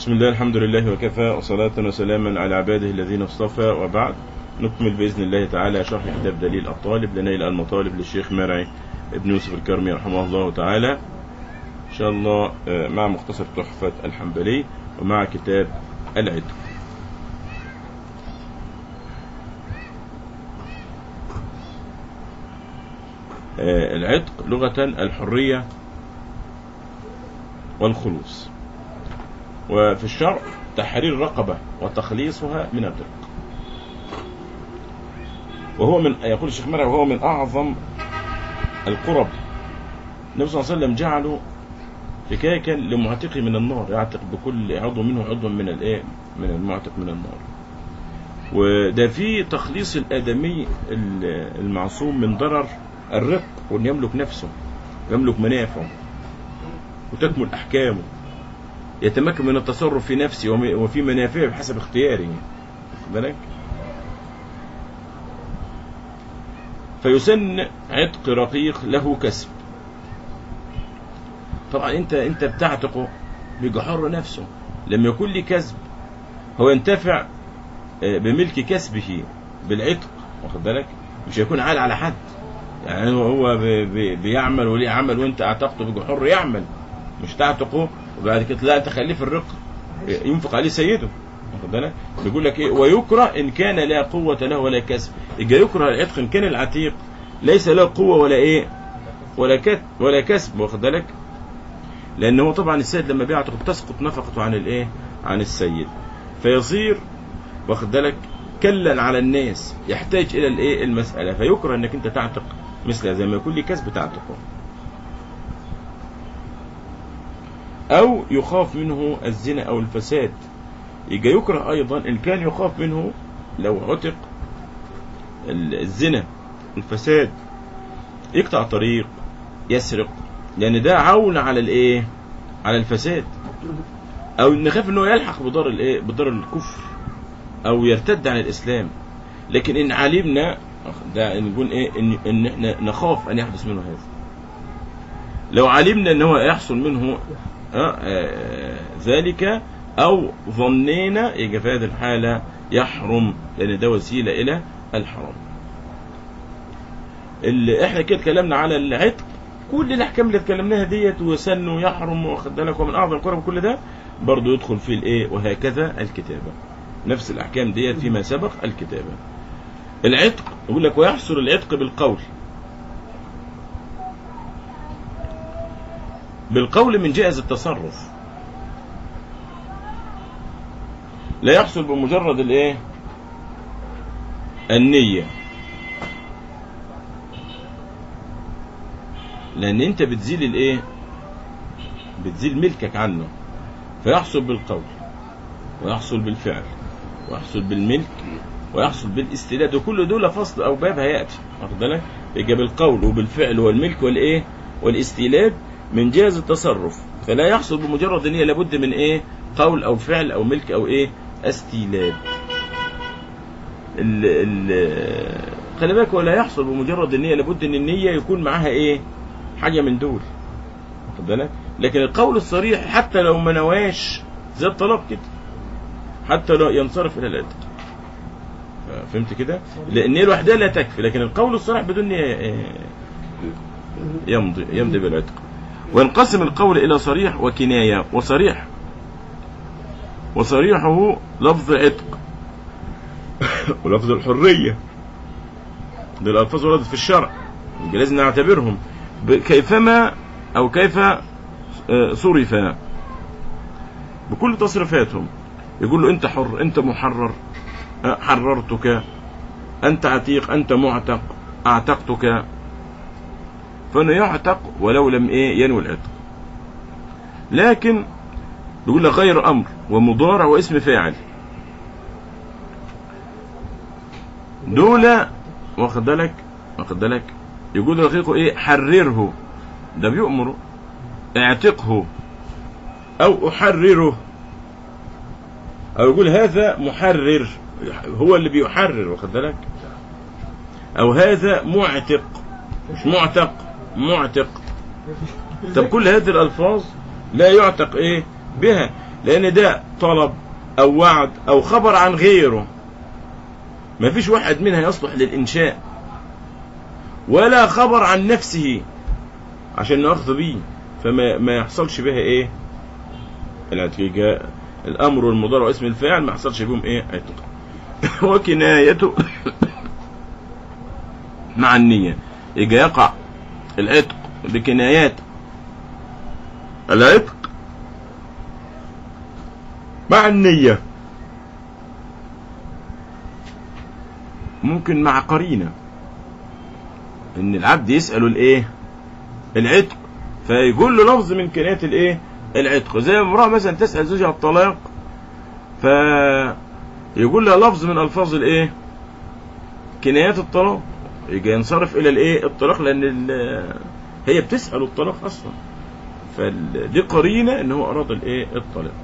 بسم الله الحمد لله وكفى وصلاة وسلاما على عباده الذين اصطفى وبعد نكمل بإذن الله تعالى شرح كتاب دليل الطالب لنيل المطالب للشيخ مرعي ابن يوسف الكرمي رحمه الله تعالى إن شاء الله آه، مع مختصر تحفة الحنبلي ومع كتاب العد آه، العتق لغة الحرية والخلوص وفي الشرع تحرير رقبة وتخليصها من الرق وهو من يقول الشيخ مرعي وهو من أعظم القرب النبي صلى الله عليه وسلم جعله فكاكا لمعتقه من النار يعتق بكل عضو منه عضو من الايه من المعتق من النار وده في تخليص الآدمي المعصوم من ضرر الرق وأن يملك نفسه يملك منافعه وتكمل أحكامه يتمكن من التصرف في نفسه وفي منافعه بحسب اختياره بالك فيسن عتق رقيق له كسب طبعا انت انت بتعتقه بجحر نفسه لما يكون لي كسب هو ينتفع بملك كسبه بالعتق واخد بالك مش هيكون عال على حد يعني هو بيعمل وليه عمل وانت اعتقته بجحر يعمل مش تعتقه وبعد كده لا انت خليه في الرق ينفق عليه سيده واخد بالك بيقول لك ايه ويكره ان كان لا قوه له ولا كسب يبقى يكره العتق ان كان العتيق ليس له قوه ولا ايه ولا كسب ولا كسب واخد بالك لان هو طبعا السيد لما بيعتق بتسقط نفقته عن الايه عن السيد فيصير واخد بالك كلا على الناس يحتاج الى الايه المساله فيكره انك انت تعتق مثل زي ما يكون لي كسب تعتقه أو يخاف منه الزنا أو الفساد يجي يكره أيضا إن كان يخاف منه لو عتق الزنا الفساد يقطع طريق يسرق لأن ده عون على الإيه على الفساد أو نخاف إنه يلحق بدار الإيه بدار الكفر أو يرتد عن الإسلام لكن إن علمنا ده نقول إيه إن إن إحنا نخاف أن يحدث منه هذا لو علمنا إن هو يحصل منه ذلك أو ظنينا يبقى في هذه الحالة يحرم لأن ده وسيلة إلى الحرام اللي احنا كده اتكلمنا على العتق كل الأحكام اللي اتكلمناها ديت وسن ويحرم واخد بالك ومن أعظم القرب كل ده برضه يدخل في الإيه وهكذا الكتابة نفس الأحكام ديت فيما سبق الكتابة العتق يقول لك ويحصل العتق بالقول بالقول من جائز التصرف لا يحصل بمجرد الايه النية لان انت بتزيل الايه بتزيل ملكك عنه فيحصل بالقول ويحصل بالفعل ويحصل بالملك ويحصل بالاستيلاد وكل دول فصل او باب هياتي واخد بالك يبقى بالقول وبالفعل والملك والايه والاستيلاد من جهاز التصرف فلا يحصل بمجرد ان هي لابد من ايه قول او فعل او ملك او ايه استيلاد ال ال خلي بالك ولا يحصل بمجرد ان هي لابد ان النيه يكون معاها ايه حاجه من دول واخد بالك لكن القول الصريح حتى لو ما نواش زي الطلاق كده حتى لو ينصرف الى العتق فهمت كده لان لوحدها لا تكفي لكن القول الصريح بدون نيه يمضي يمضي بالعتق وينقسم القول إلى صريح وكناية وصريح وصريحه لفظ عتق ولفظ الحرية دي الألفاظ وردت في الشرع لازم نعتبرهم كيفما أو كيف صرفا بكل تصرفاتهم يقول له أنت حر أنت محرر حررتك أنت عتيق أنت معتق أعتقتك فانه يعتق ولو لم ايه ينوي العتق لكن بيقول لك غير امر ومضارع واسم فاعل دول واخد بالك واخد بالك يقول رقيقه ايه حرره ده بيؤمره اعتقه او احرره او يقول هذا محرر هو اللي بيحرر واخد بالك او هذا معتق مش معتق معتق طب كل هذه الألفاظ لا يعتق إيه بها لان ده طلب او وعد او خبر عن غيره ما فيش واحد منها يصلح للانشاء ولا خبر عن نفسه عشان ناخذ بيه فما ما يحصلش بها ايه العتيقة الامر والمضارع واسم الفاعل ما يحصلش بهم ايه عتق وكنايته مع النية يجي يقع العتق بكنايات العتق مع النية ممكن مع قرينة ان العبد يسأله الايه العتق فيقول له لفظ من كنايات الايه العتق زي امرأة مثلا تسأل زوجها الطلاق فيقول لها لفظ من الفاظ الايه كنايات الطلاق يجي ينصرف الى الايه الطلاق لان ال- هي بتسأل الطلاق اصلا فدي قرينة ان هو اراد الايه الطلاق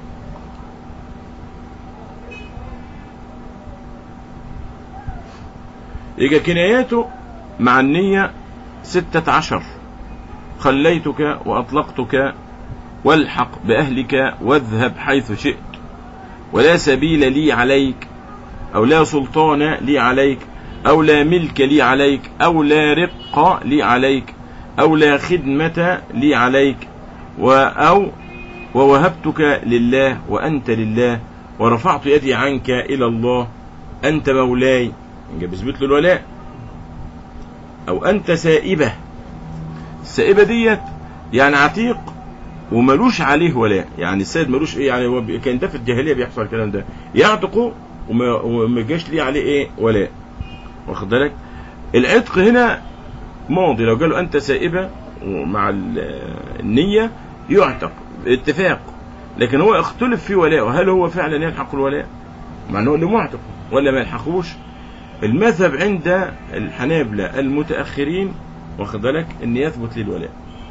يجي كناياته مع النية ستة عشر خليتك وأطلقتك والحق بأهلك واذهب حيث شئت ولا سبيل لي عليك أو لا سلطان لي عليك أو لا ملك لي عليك أو لا رق لي عليك أو لا خدمة لي عليك و أو ووهبتك لله وأنت لله ورفعت يدي عنك إلى الله أنت مولاي يبقى بيثبت له الولاء أو أنت سائبة السائبة ديت يعني عتيق وملوش عليه ولاء يعني السيد ملوش ايه يعني هو بي- كان ده في الجاهليه بيحصل الكلام ده يعتقه وما, وما جاش ليه عليه ايه ولاء واخد بالك العتق هنا ماضي لو قالوا انت سائبه ومع ال- النيه يعتق باتفاق لكن هو اختلف في ولاءه هل هو فعلا يلحق الولاء مع انه اللي معتق ولا ما يلحقوش المذهب عند الحنابلة المتأخرين واخد بالك ان يثبت للولاء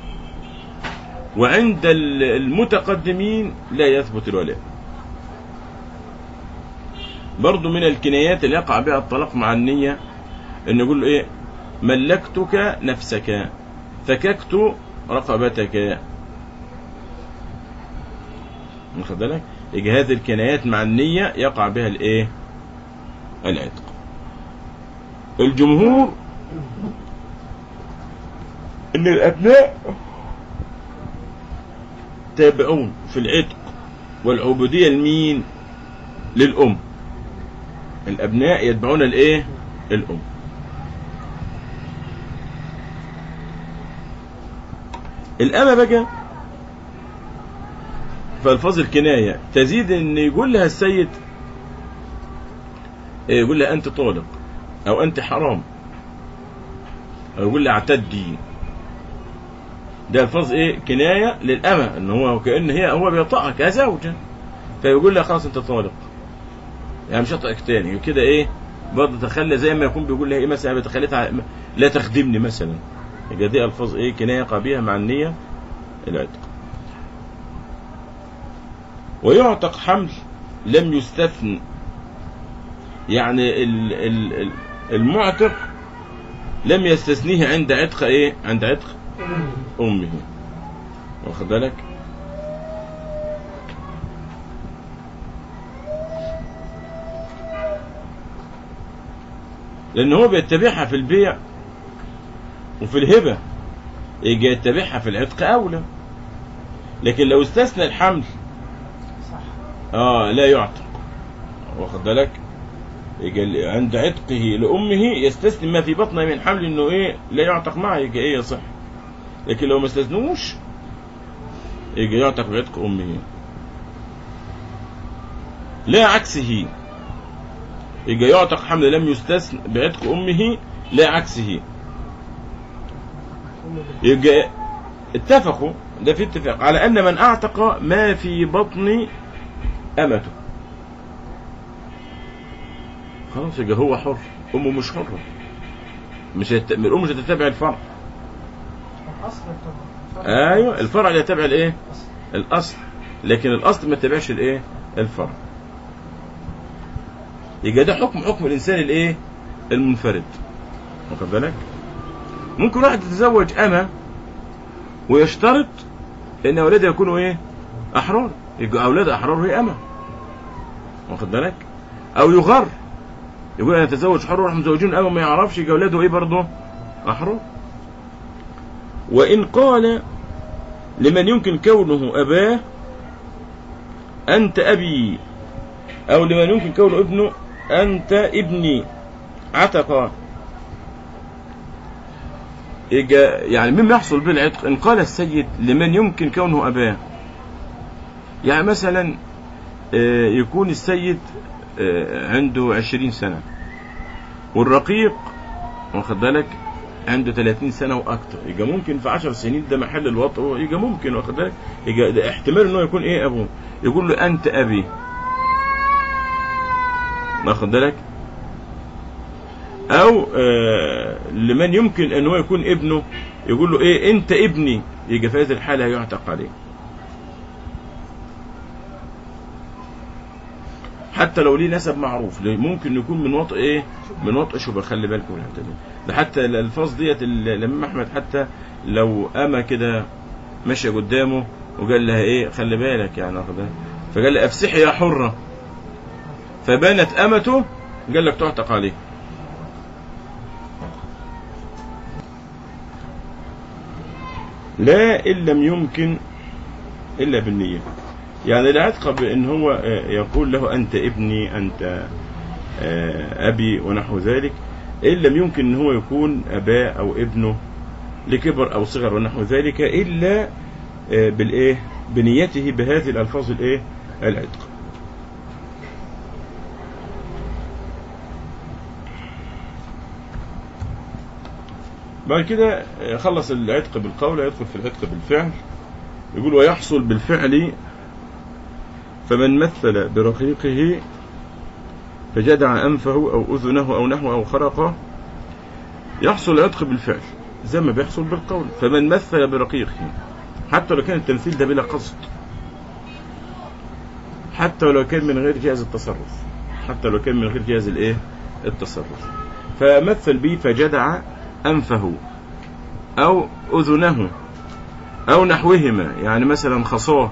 وعند ال- المتقدمين لا يثبت الولاء برضو من الكنايات اللي يقع بها الطلاق مع النية ان يقول له ايه ملكتك نفسك فككت رقبتك واخد بالك يجي هذه الكنايات مع النية يقع بها الايه العتق الجمهور ان الابناء تابعون في العتق والعبودية لمين للأم الأبناء يتبعون الإيه الأم الأمة بقى فالفاظ الكناية تزيد ان يقول لها السيد إيه، يقول لها انت طالق او انت حرام او يقول لها اعتدي ده الفاظ ايه كناية للأمة ان هو كأن هي هو بيطأها كزوجة فيقول لها خلاص انت طالق يعني مش هطأك تاني كده ايه برضه تخلى زي ما يكون بيقول لها ايه مثلا بتخليتها لا تخدمني مثلا يبقى دي الفاظ ايه كناية يقع بيها مع النية العتق ويعتق حمل لم يستثن يعني ال- ال- ال- المعتق لم يستثنيه عند عتق ايه عند عتق امه واخد بالك لان هو بيتبعها في البيع وفي الهبه يجي يتبعها في العتق اولى لكن لو استثنى الحمل صح اه لا يعتق واخد بالك يجي ال- عند عتقه لامه يستثني ما في بطنه من حمل انه ايه لا يعتق معه يجي ايه يصح لكن لو ما استثنوش يجي يعتق بعتق امه لا عكسه يجي يعتق حمل لم يستثن بعتق امه لا عكسه يجي اتفقوا ده في اتفاق على ان من اعتق ما في بطن امته خلاص يبقى هو حر امه مش حره مش هت... الام مش هتتبع الفرع الأصل طبعا ايوه الفرع اللي يتبع الايه الأصل. الاصل لكن الاصل ما يتبعش الايه الفرع يبقى ده حكم حكم الانسان الايه المنفرد واخد بالك ممكن واحد يتزوج اما ويشترط ان اولاده يكونوا ايه احرار يبقى اولاد احرار وهي امه واخد بالك او يغر يقول انا اتزوج حر واحنا مزوجين امه ما يعرفش يبقى اولاده ايه برضه احرار وان قال لمن يمكن كونه اباه انت ابي او لمن يمكن كونه ابنه انت ابني عتق يجا- يعني مما يحصل بالعتق ان قال السيد لمن يمكن كونه اباه يعني مثلا آه، يكون السيد آه، عنده عشرين سنة والرقيق واخد بالك عنده 30 سنة وأكتر يبقى ممكن في 10 سنين ده محل الوطء يبقى ممكن واخد بالك يبقى ده احتمال إنه يكون إيه أبوه يقول له أنت أبي واخد بالك أو آه لمن يمكن أن هو يكون ابنه يقول له إيه أنت ابني يبقى في هذه الحالة يعتق عليه حتى لو ليه نسب معروف ليه ممكن يكون من وطء ايه من وطء شبه خلي بالكم من الحته دي ده حتى الالفاظ ديت ال- الامام احمد حتى لو اما كده مشى قدامه وقال لها ايه خلي بالك يعني واخد بالك؟ فقال لها افسحي يا حره فبانت امته قال لك تعتق عليه لا ان لم يمكن الا بالنيه يعني العتق بان هو آه، يقول له انت ابني انت آه، ابي ونحو ذلك ان لم يمكن ان هو يكون اباه او ابنه لكبر او صغر ونحو ذلك الا آه، بالايه بنيته بهذه الالفاظ الايه العتق بعد كده آه، خلص العتق بالقول يدخل في العتق بالفعل يقول ويحصل بالفعل فمن مثل برقيقه فجدع أنفه أو أذنه أو نحوه أو خرقه يحصل العتق بالفعل زي ما بيحصل بالقول فمن مثل برقيقه حتى لو كان التمثيل ده بلا قصد حتى لو كان من غير جهاز التصرف حتى لو كان من غير جهاز الايه التصرف فمثل به فجدع أنفه أو أذنه أو نحوهما يعني مثلا خصاه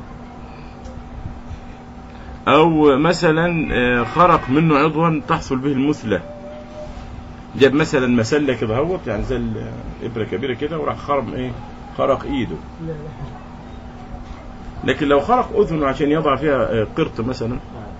أو مثلا آه، خرق منه عضوا تحصل به المثلة جاب مثلا مسلة كده هوت يعني زي الإبرة كبيرة كده وراح خرم إيه خرق إيده لا لا لكن لو خرق أذنه عشان يضع فيها آه، قرط مثلا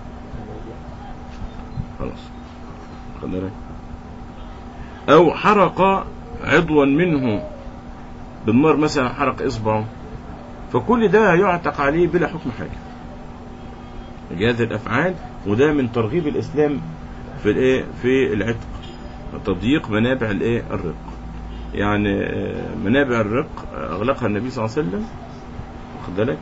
خلاص خد بالك أو حرق عضوا منه بالنار مثلا حرق إصبعه فكل ده يعتق عليه بلا حكم حاجة هذه الأفعال وده من ترغيب الإسلام في الإيه في العتق تضييق منابع الإيه الرق يعني آه، منابع الرق أغلقها النبي صلى الله عليه وسلم واخد بالك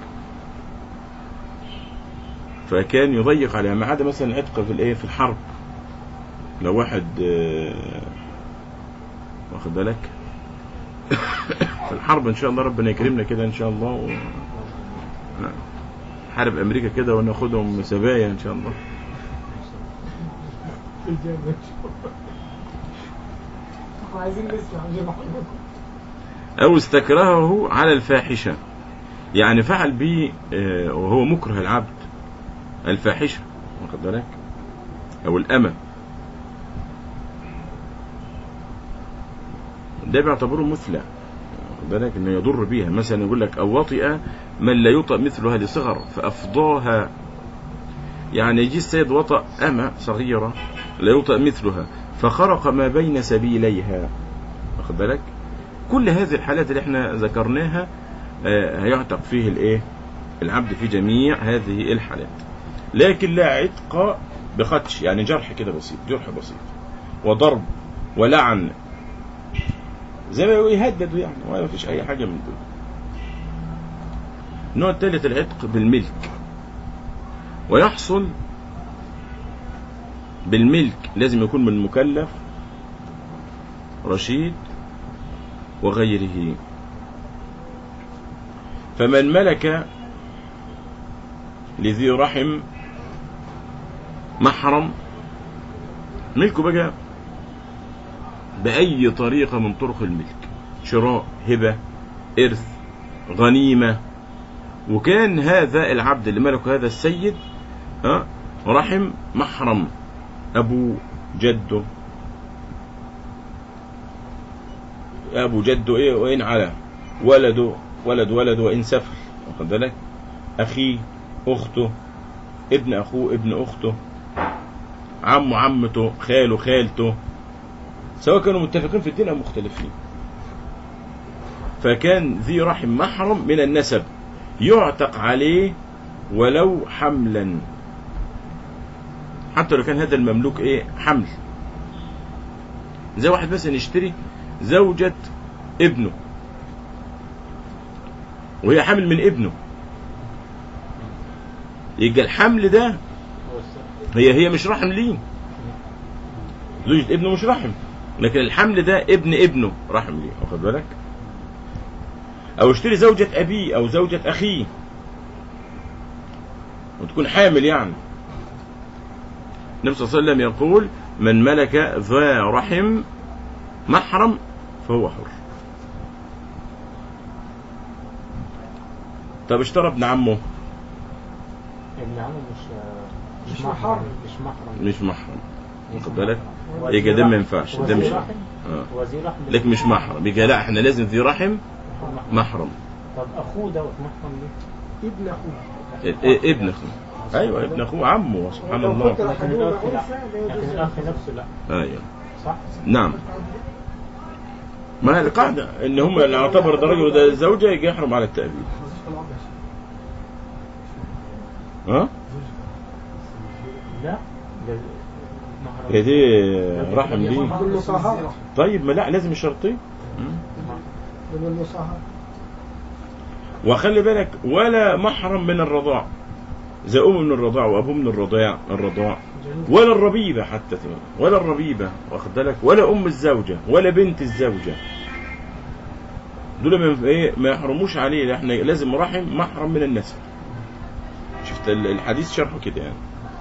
فكان يضيق عليها ما عدا مثلا عتق في الإيه في الحرب لو واحد آه، واخد بالك في الحرب ان شاء الله ربنا يكرمنا كده ان شاء الله و... حارب امريكا كده وناخدهم سبايا ان شاء الله إجابة عايزين نسمع زي ما حضرتك او استكرهه على الفاحشه يعني فعل به آه، وهو مكره العبد الفاحشه واخد بالك او الامه ده بيعتبره مثلى واخد بالك انه يضر بيها مثلا يقول لك او وطئ من لا يطأ مثلها لصغر فافضاها يعني يجي السيد وطأ أمة صغيرة لا يطأ مثلها فخرق ما بين سبيليها واخد بالك كل هذه الحالات اللي احنا ذكرناها آه، هيعتق فيه الايه العبد في جميع هذه الحالات لكن لا عتق بخدش يعني جرح كده بسيط جرح بسيط وضرب ولعن زي ما يقول يهدد يعني ولا فيش اي حاجه من دول النوع الثالث العتق بالملك ويحصل بالملك لازم يكون من مكلف رشيد وغيره فمن ملك لذي رحم محرم ملكه بقى بأي طريقة من طرق الملك شراء هبة إرث غنيمة وكان هذا العبد اللي ملكه هذا السيد ها رحم محرم ابو جده ابو جده ايه وان على ولده ولد ولد وان سفل واخد بالك اخيه اخته ابن اخوه ابن اخته عمه عمته خاله خالته سواء كانوا متفقين في الدين او مختلفين فكان ذي رحم محرم من النسب يعتق عليه ولو حملا حتى لو كان هذا المملوك ايه حمل زي واحد مثلا يشتري زوجة ابنه وهي حامل من ابنه يبقى الحمل ده هو السبب. هي هي مش رحم ليه زوجة ابنه مش رحم لكن الحمل ده ابن ابنه رحم ليه واخد بالك او اشتري زوجة ابيه او زوجة اخيه وتكون حامل يعني النبي صلى الله عليه وسلم يقول من ملك ذا رحم محرم فهو حر طب اشترى ابن عمه ابن عمه مش مش مش محرم. محرم مش محرم مش محرم ليس واخد بالك محرم. هو يبقى ذي ده ما رحم. ينفعش هو ده ذي مش رحم. اه هو ذي رحم لك مش محرم يبقى لا احنا لازم ذي رحم محرم. محرم طب اخوه دوت محرم ليه؟ ابن اخوه إيه- إيه ابن اخوه ايوه ابن اخوه عمه سبحان لو الله كنت لكن أخدوه الاخ لا أنثى لا لكن يجوز الاخ نفسه لا ايوه صح؟ نعم ما هي القاعدة ان هم اللي اعتبر ده رجل وده زوجة يجي يحرم على التأبيد ها لا ده محرم هي دي رحم دي بالمصاهرة طيب ما لا لازم الشرطين بالمصاهرة وخلي بالك ولا محرم من الرضاع زي أم من الرضاع وأبوه من الرضاع الرضاع ولا الربيبة حتى ولا الربيبة واخد بالك ولا أم الزوجة ولا بنت الزوجة دول ما ايه ما يحرموش عليه احنا لازم رحم محرم من النسب شفت ال- الحديث شرحه كده يعني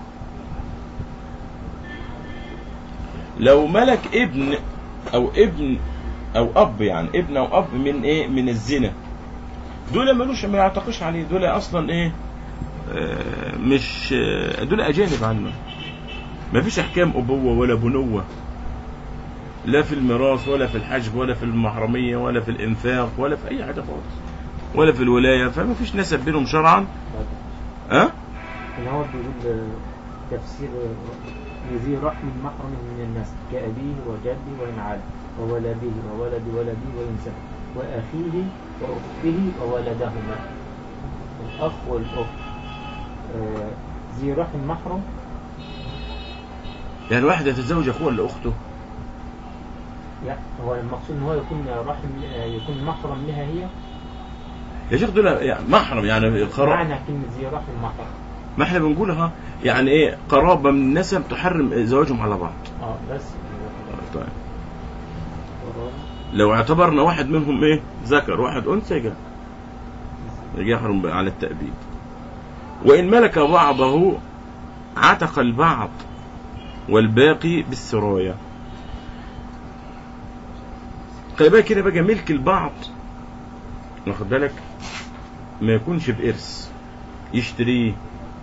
لو ملك ابن او ابن او اب يعني ابن او اب من ايه من الزنا دول ملوش ما يعتقش عليه دول اصلا ايه آه، مش آه، دول اجانب عنه ما فيش احكام ابوه ولا بنوه لا في الميراث ولا في الحجب ولا في المحرميه ولا في الانفاق ولا في اي حاجه خالص ولا في الولايه فما فيش نسب بينهم شرعا ها أه؟ ان هو بيقول آه، تفسير آه، ذي رحم محرم من الناس كأبيه وجده وإن عاد وولده وولد ولده وإن سفل وأخيه وأخته وولدهما الأخ والأخت آه، ذي رحم محرم يعني واحد يتزوج اخوه ولا اخته لا هو المقصود ان هو يكون رحم آه، يكون محرم لها هي يا شيخ دول يعني محرم يعني قرابة معنى كلمة ذي رحم محرم ما احنا بنقولها يعني ايه قرابه من النسب تحرم زواجهم على بعض اه بس طيب لو اعتبرنا واحد منهم ايه ذكر واحد انثى يجي يجي يحرم على التأبيد وإن ملك بعضه عتق البعض والباقي بالسراية خلي بالك كده بقى ملك البعض واخد بالك ما يكونش بإرث يشتريه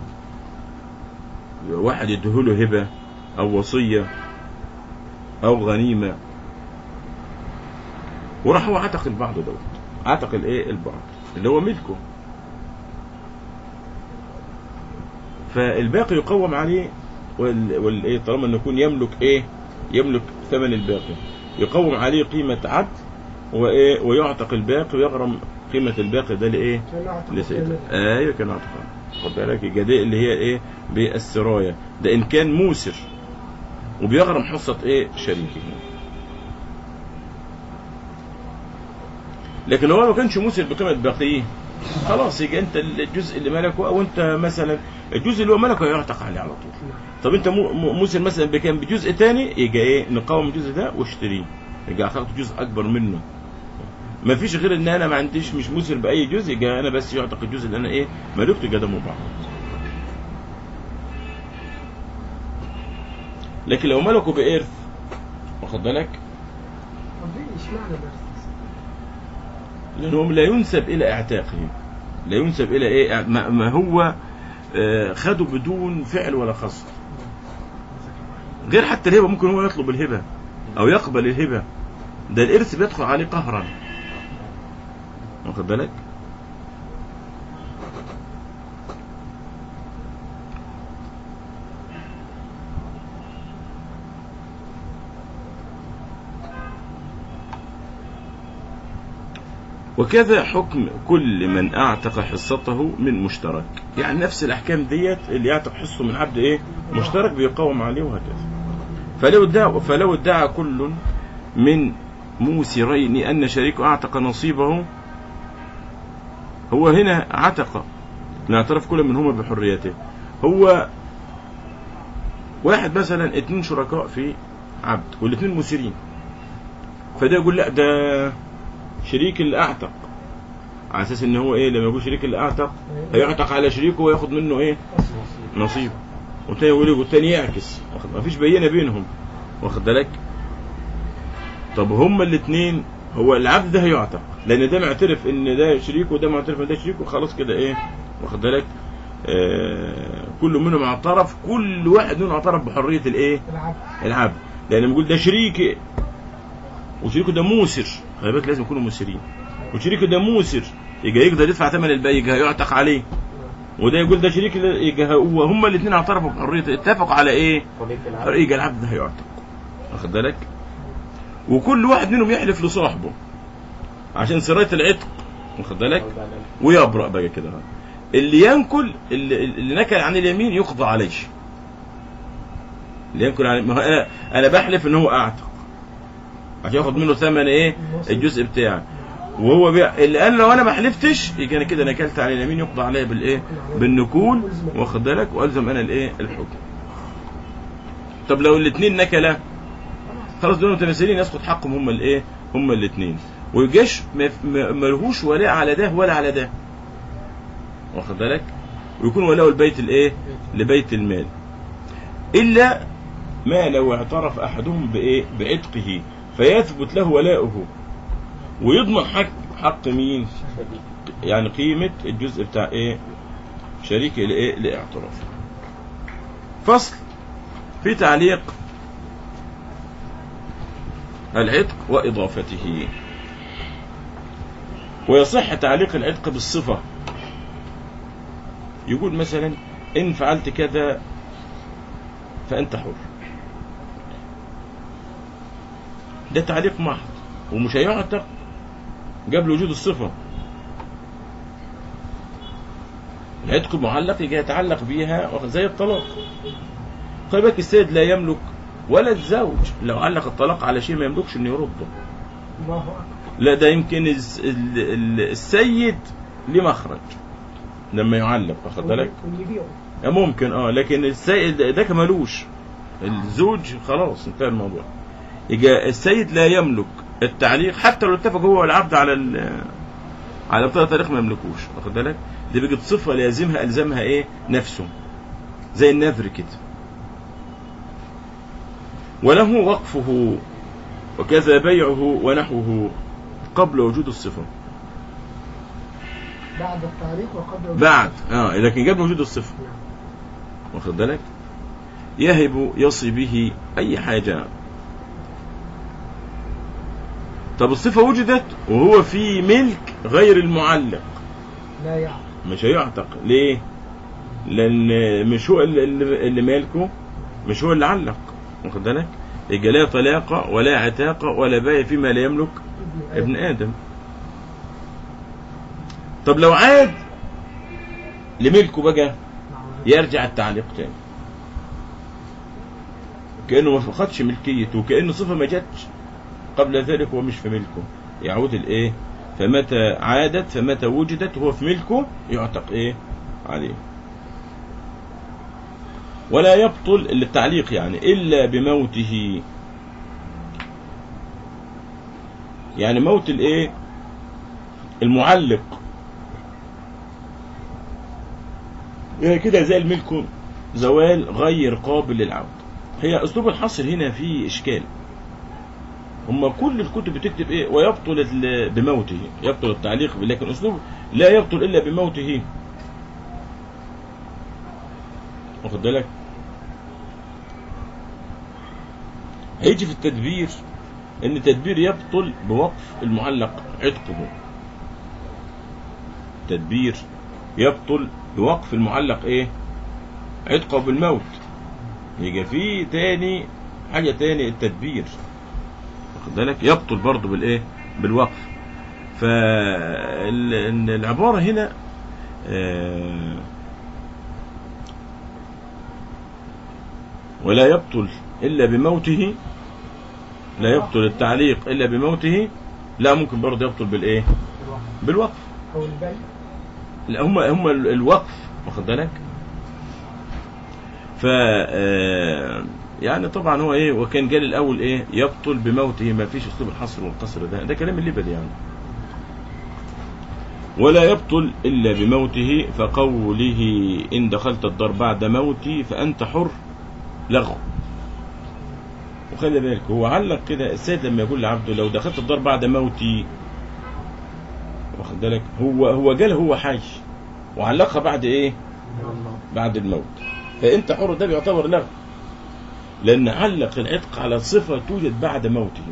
واحد يديهوله هبة أو وصية أو غنيمة وراح هو عتق البعض دوت عتق الايه البعض اللي هو ملكه فالباقي يقوم عليه وال- والايه طالما انه يكون يملك ايه يملك ثمن الباقي يقوم عليه قيمة عبد وايه ويعتق الباقي ويغرم قيمة الباقي ده لايه كان أعتقد لسيده إن- ايوه كان عتق خد بالك يبقى دي اللي هي ايه بالسراية ده ان كان موسر وبيغرم حصة ايه شريكه لكن لو هو ما كانش موسر بقيمة باقيه خلاص يبقى انت الجزء اللي ملكه او انت مثلا الجزء اللي هو ملكه يعتق عليه على طول طب انت مو- مو- موسر مثلا بكام بجزء تاني يبقى ايه نقاوم الجزء ده واشتريه يبقى اخدت جزء اكبر منه ما فيش غير ان انا ما عنديش مش موسر باي جزء يبقى انا بس يعتق الجزء اللي انا ايه ملكته يبقى ده مباح لكن لو ملكه بإرث واخد بالك طب ليه اشمعنى بس؟ لأنهم لا ينسب إلى اعتاقه لا ينسب الى ايه ما, ما هو آه، خده بدون فعل ولا قصد غير حتى الهبه ممكن هو يطلب الهبه او يقبل الهبه ده الارث بيدخل عليه قهرا واخد بالك وكذا حكم كل من اعتق حصته من مشترك يعني نفس الاحكام ديت اللي يعتق حصه من عبد ايه مشترك بيقاوم عليه وهكذا فلو ادعى فلو ادعى كل من موسرين ان شريكه اعتق نصيبه هو هنا عتق نعترف كل منهما بحريته هو واحد مثلا اتنين شركاء في عبد والاتنين مسيرين فده يقول لا ده شريك اللي اعتق على اساس ان هو ايه لما يقول شريك اللي اعتق هيعتق على شريكه وياخد منه ايه نصيب والتاني يقول له والتاني يعكس واخد- مفيش بينه بينهم واخد بالك طب هما الاثنين هو العبد ده هيعتق لان ده معترف ان ده شريكه وده معترف ان ده شريكه خلاص كده ايه واخد بالك آه كل منهم اعترف كل واحد منهم اعترف بحريه الايه العبد العبد لان بيقول ده شريكي وشريكه ده موسر خلي بالك لازم يكونوا موسرين وشريكه ده موسر يجي يقدر يدفع ثمن البيع يجي هيعتق عليه وده يقول ده شريك اللي- يجي هو هما الاثنين اعترفوا بحريه اتفقوا على ايه؟ حرية العبد يجي العبد ده هيعتق واخد بالك؟ وكل واحد منهم يحلف لصاحبه عشان سرايه العتق واخد بالك؟ يعود على الألف. ويبرأ بقى كده اللي ينكل اللي, اللي نكل عن اليمين يقضى عليه اللي ينكل عن ما هو انا انا بحلف ان هو اعتق عشان ياخد منه ثمن ايه الجزء بتاعي وهو بيع اللي قال لو انا ما حلفتش يبقى انا كده نكلت على اليمين يقضى عليا بالايه بالنكول واخد بالك والزم انا الايه الحكم طب لو الاثنين نكله خلاص دول متماثلين يسقط حقهم هم الايه هم الاثنين والجيش ما- ما- ملهوش ولاء على ده ولا على ده واخد بالك ويكون ولاء البيت الايه لبيت المال الا ما لو اعترف احدهم بايه بعتقه فيثبت له ولاؤه ويضمن حق حق مين شريك. يعني قيمة الجزء بتاع ايه شريك الايه الاعتراف فصل في تعليق العتق وإضافته ويصح تعليق العتق بالصفة يقول مثلا إن فعلت كذا فأنت حر ده تعليق محض ومش هيعتق قبل وجود الصفة العتق معلق يجي يتعلق بيها زي الطلاق خلي بالك السيد لا يملك ولا الزوج لو علق الطلاق على شيء ما يملكش انه يرده الله اكبر لا ده يمكن الز- ال- ال- السيد ليه مخرج لما يعلق واخد بالك واللي يبيعه ممكن اه لكن السيد ده- ده كمالوش الزوج خلاص انتهى الموضوع يجي السيد لا يملك التعليق حتى لو اتفق هو والعبد على ال على ابطال التاريخ ما يملكوش واخد بالك دي بقت صفه لازمها الزمها ايه نفسه زي النذر كده وله وقفه وكذا بيعه ونحوه قبل وجود الصفه بعد التعريف وقبل بعد اه لكن قبل وجود الصفه نعم. واخد بالك يهب يصي به اي حاجه طب الصفه وجدت وهو في ملك غير المعلق لا يعرف مش هيعتق ليه لان مش هو اللي, اللي اللي مالكه مش هو اللي علق واخد بالك يبقى لا طلاق ولا عتاق ولا بايع فيما لا يملك ابن ادم طب لو عاد لملكه بقى نعم. يرجع التعليق تاني كأنه ما فقدش ملكيته وكأنه صفة ما جاتش قبل ذلك هو مش في ملكه يعود الايه فمتى عادت فمتى وجدت هو في ملكه يعتق ايه عليه ولا يبطل التعليق يعني إلا بموته يعني موت الايه المعلق هي كده زي الملك زوال غير قابل للعود هي اسلوب الحصر هنا فيه اشكال هم كل الكتب بتكتب ايه ويبطل ال- بموته يبطل التعليق لكن اسلوب لا يبطل الا بموته واخد بالك هيجي في التدبير ان التدبير يبطل بوقف المعلق عتقه تدبير يبطل بوقف المعلق ايه عتقه بالموت يجي في تاني حاجة تاني التدبير واخد بالك يبطل برضه بالايه بالوقف فالعبارة هنا آه، ولا يبطل إلا بموته لا يبطل التعليق إلا بموته لا ممكن برضه يبطل بالإيه الوقف بالوقف أو البيع لا هم هم ال- الوقف واخد بالك ف آه، يعني طبعا هو ايه وكان قال الاول ايه يبطل بموته ما فيش اسلوب الحصر والقصر ده ده كلام الليبدي يعني ولا يبطل الا بموته فقوله ان دخلت الدار بعد موتي فانت حر لغو وخلي بالك هو علق كده السيد لما يقول لعبده لو دخلت الدار بعد موتي واخد بالك هو هو قال هو حي وعلقها بعد ايه الله بعد الموت فانت حر ده بيعتبر لغو لان علق العتق على صفه توجد بعد موته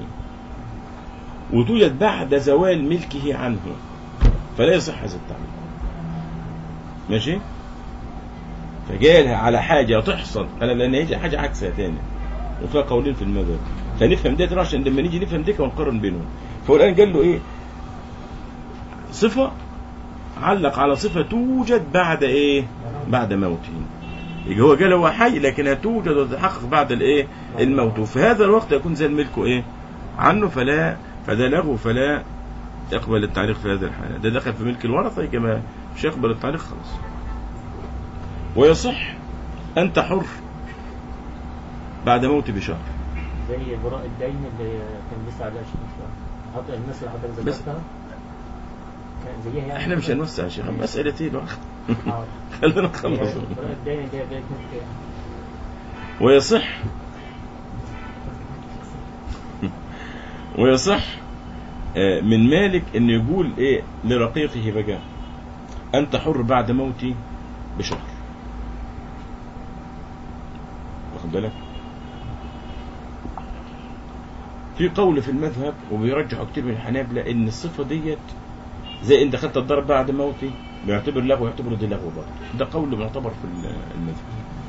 وتوجد بعد زوال ملكه عنه فلا يصح هذا التعليق ماشي فجالها على حاجه تحصل انا لان هيجي حاجه عكسها تاني وفيها قولين في المذهب فنفهم ده ترى عشان لما نيجي نفهم ديك ونقارن بينهم فهو الان قال له ايه صفه علق على صفه توجد بعد ايه بعد موته يبقى هو قال هو حي لكنها توجد وتتحقق بعد الايه الموت وفي هذا الوقت يكون زي ملكه ايه عنه فلا فده لغو فلا يقبل التعليق في هذا الحالة ده دخل في ملك الورثة كما مش يقبل التعليق خلاص ويصح أنت حر بعد موت بشهر زي براء الدين اللي كان لسه عليها شيء حط الناس اللي حضرتك بس- ذكرتها كان زيها يعني احنا مش هنوسع يا شيخ مسألتين واحد حاضر. خلينا هي نخلص براء الدين اللي هي بيت ملك ويصح ويصح آه، من مالك ان يقول ايه لرقيقه بقى انت حر بعد موتي بشهر واخد بالك في قول في المذهب وبيرجحوا كتير من الحنابلة ان الصفة ديت زي ان دخلت الدار بعد موتي بيعتبر لغو يعتبر دي لغو برضه ده قول معتبر في المذهب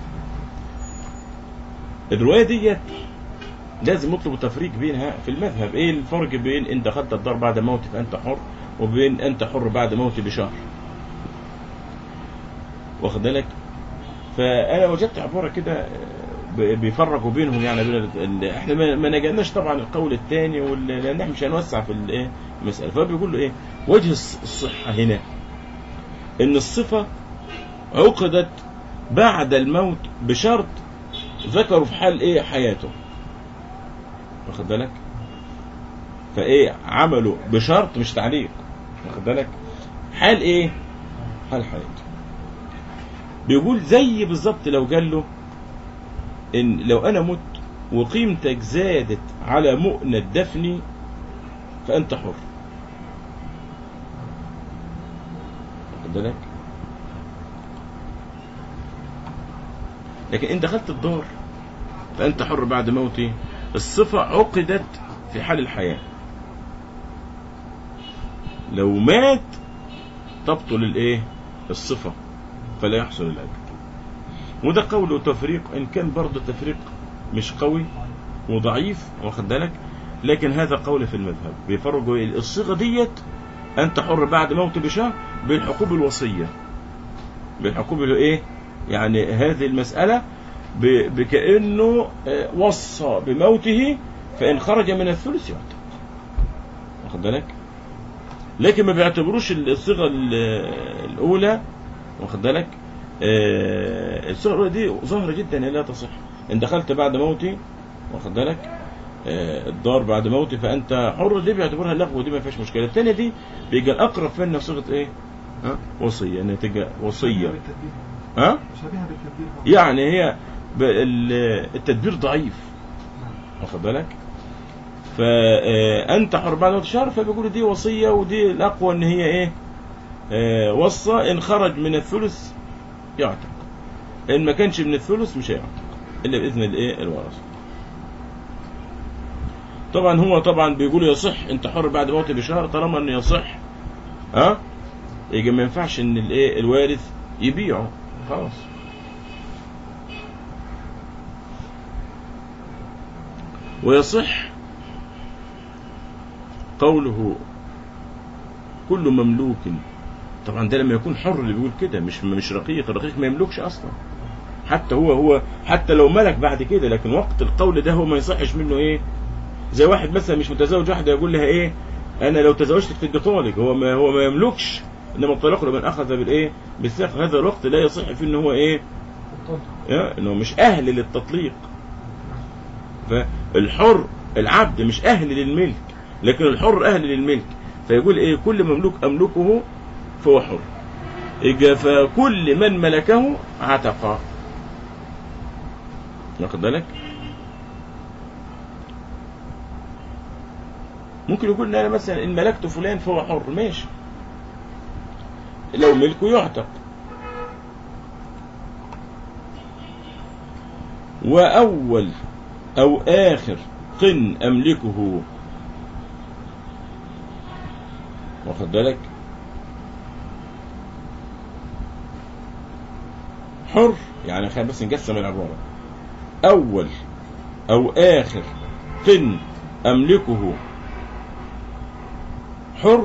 الرواية ديت لازم نطلب تفريق بينها في المذهب ايه الفرق بين ان دخلت الدار بعد موتي فانت حر وبين انت حر بعد موتي بشهر واخد بالك فانا وجدت عباره كده ب- بيفرقوا بينهم يعني بين ال- ال- احنا ما ما نجناش طبعا القول الثاني لان احنا مش هنوسع في الايه المساله فبيقول له ايه وجه الص- الصحه هنا ان الصفه عقدت بعد الموت بشرط ذكروا في حال ايه حياته واخد بالك فايه عملوا بشرط مش تعليق واخد بالك حال ايه حال حياته بيقول زي بالظبط لو قال له ان لو انا مت وقيمتك زادت على مؤنة دفني فانت حر واخد بالك لكن ان دخلت الدار فانت حر بعد موتي الصفة عقدت في حال الحياة لو مات تبطل الايه الصفة فلا يحصل الاجر وده قول وتفريق ان كان برضه تفريق مش قوي وضعيف واخد بالك لكن هذا قول في المذهب بيفرقوا إيه؟ الصيغه ديت انت حر بعد موت بشهر بالحقوق الوصيه بالحقوق اللي ايه يعني هذه المساله ب- بكانه آه، وصى بموته فان خرج من الثلث يعتق واخد بالك لكن ما بيعتبروش الصيغه ال- الاولى واخد بالك آه، الصيغه الاولى دي ظاهره جدا هي لا تصح ان دخلت بعد موتي واخد بالك آه، الدار بعد موتي فانت حر دي بيعتبرها لغو ودي ما فيهاش مشكله الثانيه دي بيجي الاقرب منها صيغه ايه ها وصيه يعني تبقى وصيه بالتدبير ها شبيهة بالتدبير فقط. يعني هي ب- ال- التدبير ضعيف واخد بالك فأنت حر بعد موت الشهر فبيقولوا دي وصية ودي الأقوى إن هي إيه آه، وصى إن خرج من الثلث يعتق إن ما كانش من الثلث مش هيعتق إلا بإذن الإيه الورثة طبعا هو طبعا بيقول يصح انت حر بعد موته بشهر طالما انه يصح ها يجي ما ينفعش ان الايه الوارث يبيعه خلاص ويصح قوله كل مملوك طبعا ده لما يكون حر اللي بيقول كده مش مش رقيق الرقيق ما يملكش اصلا حتى هو هو حتى لو ملك بعد كده لكن وقت القول ده هو ما يصحش منه ايه زي واحد مثلا مش متزوج واحده يقول لها ايه انا لو تزوجتك تدي طالق هو ما هو ما يملكش انما الطلاق لمن اخذ بالايه بالساق هذا الوقت لا يصح فيه ان هو ايه الطلق. يا انه مش اهل للتطليق فالحر العبد مش اهل للملك لكن الحر اهل للملك فيقول ايه كل مملوك املكه فهو حر إجا فكل من ملكه عتق واخد بالك ممكن يقول إن انا مثلا ان ملكت فلان فهو حر ماشي لو ملكه يعتق وأول أو آخر قن أملكه واخد بالك حر يعني خلينا بس نقسم العبارة أول أو آخر قن أملكه حر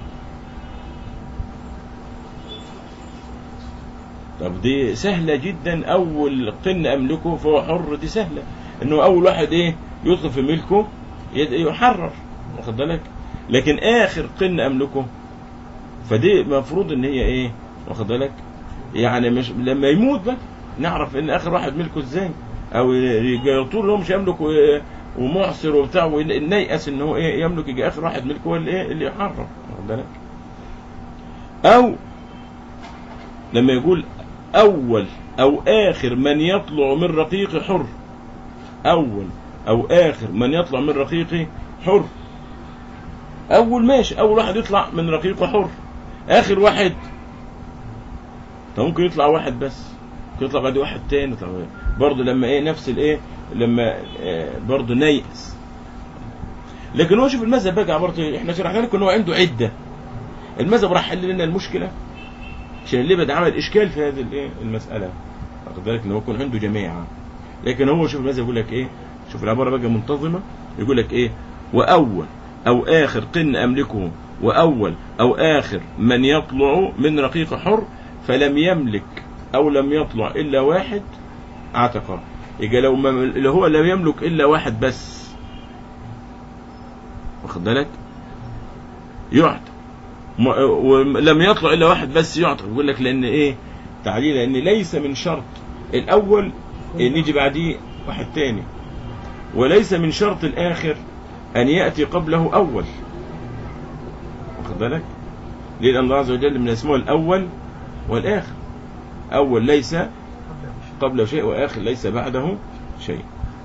طب دي سهلة جدا أول قن أملكه فهو حر دي سهلة إنه أول واحد إيه يدخل في ملكه يد- يحرر واخد بالك لكن آخر قن أملكه فدي المفروض إن هي إيه واخد بالك يعني مش لما يموت بقى نعرف إن آخر واحد ملكه إزاي أو يجي طول اللي هو مش يملك و- ومعسر وبتاع ونيأس إن هو إيه يملك يجي آخر واحد ملكه هو اللي إيه اللي يحرر واخد بالك أو لما يقول أول أو آخر من يطلع من رقيق حر أول أو آخر من يطلع من رقيقه حر أول ماشي أول واحد يطلع من رقيقه حر آخر واحد طب ممكن يطلع واحد بس ممكن يطلع بعد واحد تاني طب برضه لما إيه نفس الإيه لما آه، برضه نيأس لكن هو شوف المذهب بقى عبارة احنا شرحنا لكم ان هو عنده عدة المذهب راح يحل لنا المشكلة عشان اللي بدأ عمل اشكال في هذه الايه المساله واخد بالك ان هو يكون عنده جماعه لكن هو شوف المذهب يقول لك ايه شوف العباره بقى منتظمه يقول لك ايه واول او اخر قن املكه واول او اخر من يطلع من رقيق حر فلم يملك او لم يطلع الا واحد اعتقه يبقى لو ما اللي هو لم يملك الا واحد بس واخد بالك يعتق م- ولم يطلع الا واحد بس يعتق يقول لك لان ايه تعليل لان ليس من شرط الاول ان يجي بعديه واحد تاني وليس من شرط الاخر ان ياتي قبله اول واخد بالك ليه لان الله عز وجل من اسمه الاول والاخر اول ليس قبل بشيء. قبله شيء واخر ليس بعده شيء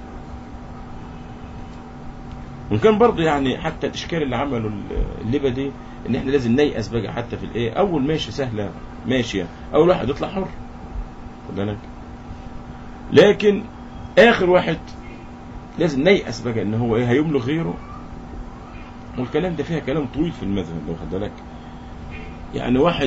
وان كان برضه يعني حتى الاشكال اللي عمله الليبه دي ان احنا لازم نيأس بقى حتى في الايه اول ماشي سهله ماشيه اول واحد يطلع حر خد بالك لكن اخر واحد لازم نيأس بقى ان هو ايه هيملك غيره والكلام ده فيها كلام طويل في المذهب لو خد بالك يعني واحد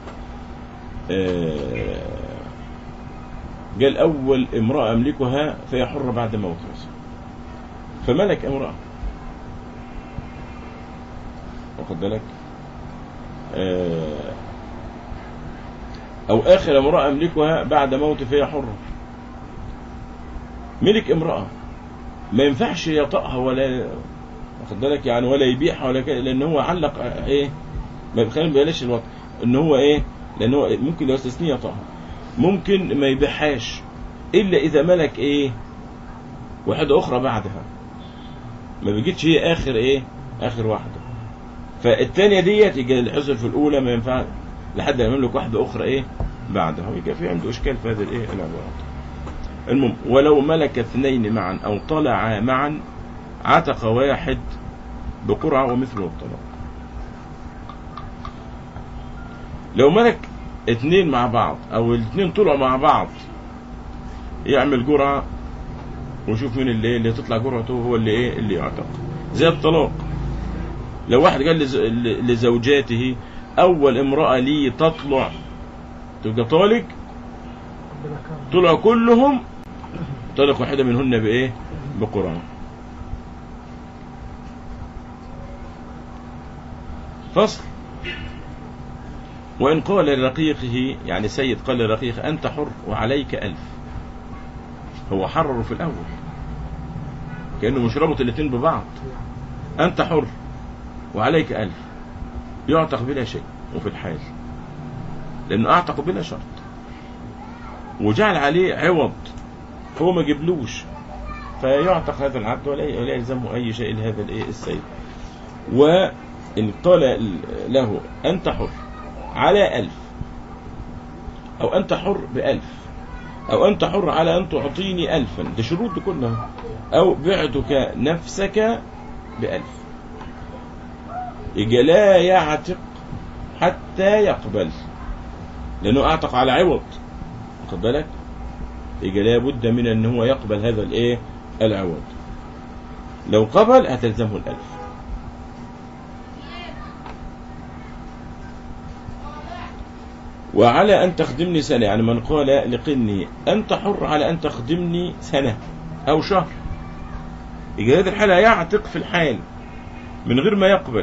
آه، قال اول امراه املكها فهي حره بعد موتها فملك امراه واخد بالك آه، او اخر امراه املكها بعد موت فهي حره ملك امراه ما ينفعش يطأها ولا واخد بالك يعني ولا يبيعها ولا كده لان هو علق آه، ايه ما خلينا بلاش الوقت ان هو ايه لان هو ممكن لو استثنية يطأها ممكن ما يبيعهاش الا اذا ملك ايه واحده اخرى بعدها ما بيجيتش هي اخر ايه اخر واحده فالثانيه ديت يجي الحصر في الاولى ما ينفع لحد ما يملك واحده اخرى ايه بعدها ويبقى في عنده اشكال في هذه الايه العبارات المهم ولو ملك اثنين معا او طلعا معا عتق واحد بقرعة ومثله الطلاق لو ملك اتنين مع بعض او الاتنين طلعوا مع بعض يعمل جرعة ويشوف مين اللي اللي تطلع جرعته هو اللي ايه اللي يعتق زي الطلاق لو واحد قال لز- ل- لزوجاته اول امرأة لي تطلع تبقى طالق ربنا كرم طلعوا كلهم طلق واحدة منهن بايه بقرعة فصل وإن قال لرقيقه يعني سيد قال لرقيقه أنت حر وعليك ألف هو حرره في الأول كأنه مش ربط الاتنين ببعض أنت حر وعليك ألف يعتق بلا شيء وفي الحال لأنه أعتق بلا شرط وجعل عليه عوض هو ما جبلوش فيعتق هذا العبد ولا ولا يلزمه أي شيء لهذا الإيه السيد وإن قال له أنت حر على ألف أو أنت حر بألف أو أنت حر على أن تعطيني ألفا دي شروط دي كلها أو بعتك نفسك بألف يجي لا يعتق حتى يقبل لأنه أعتق على عوض واخد بالك يجي لابد من أن هو يقبل هذا الإيه العوض لو قبل هتلزمه الألف وعلى أن تخدمني سنة يعني من قال لقني أنت حر على أن تخدمني سنة أو شهر يجي هذه الحالة يعتق في الحال من غير ما يقبل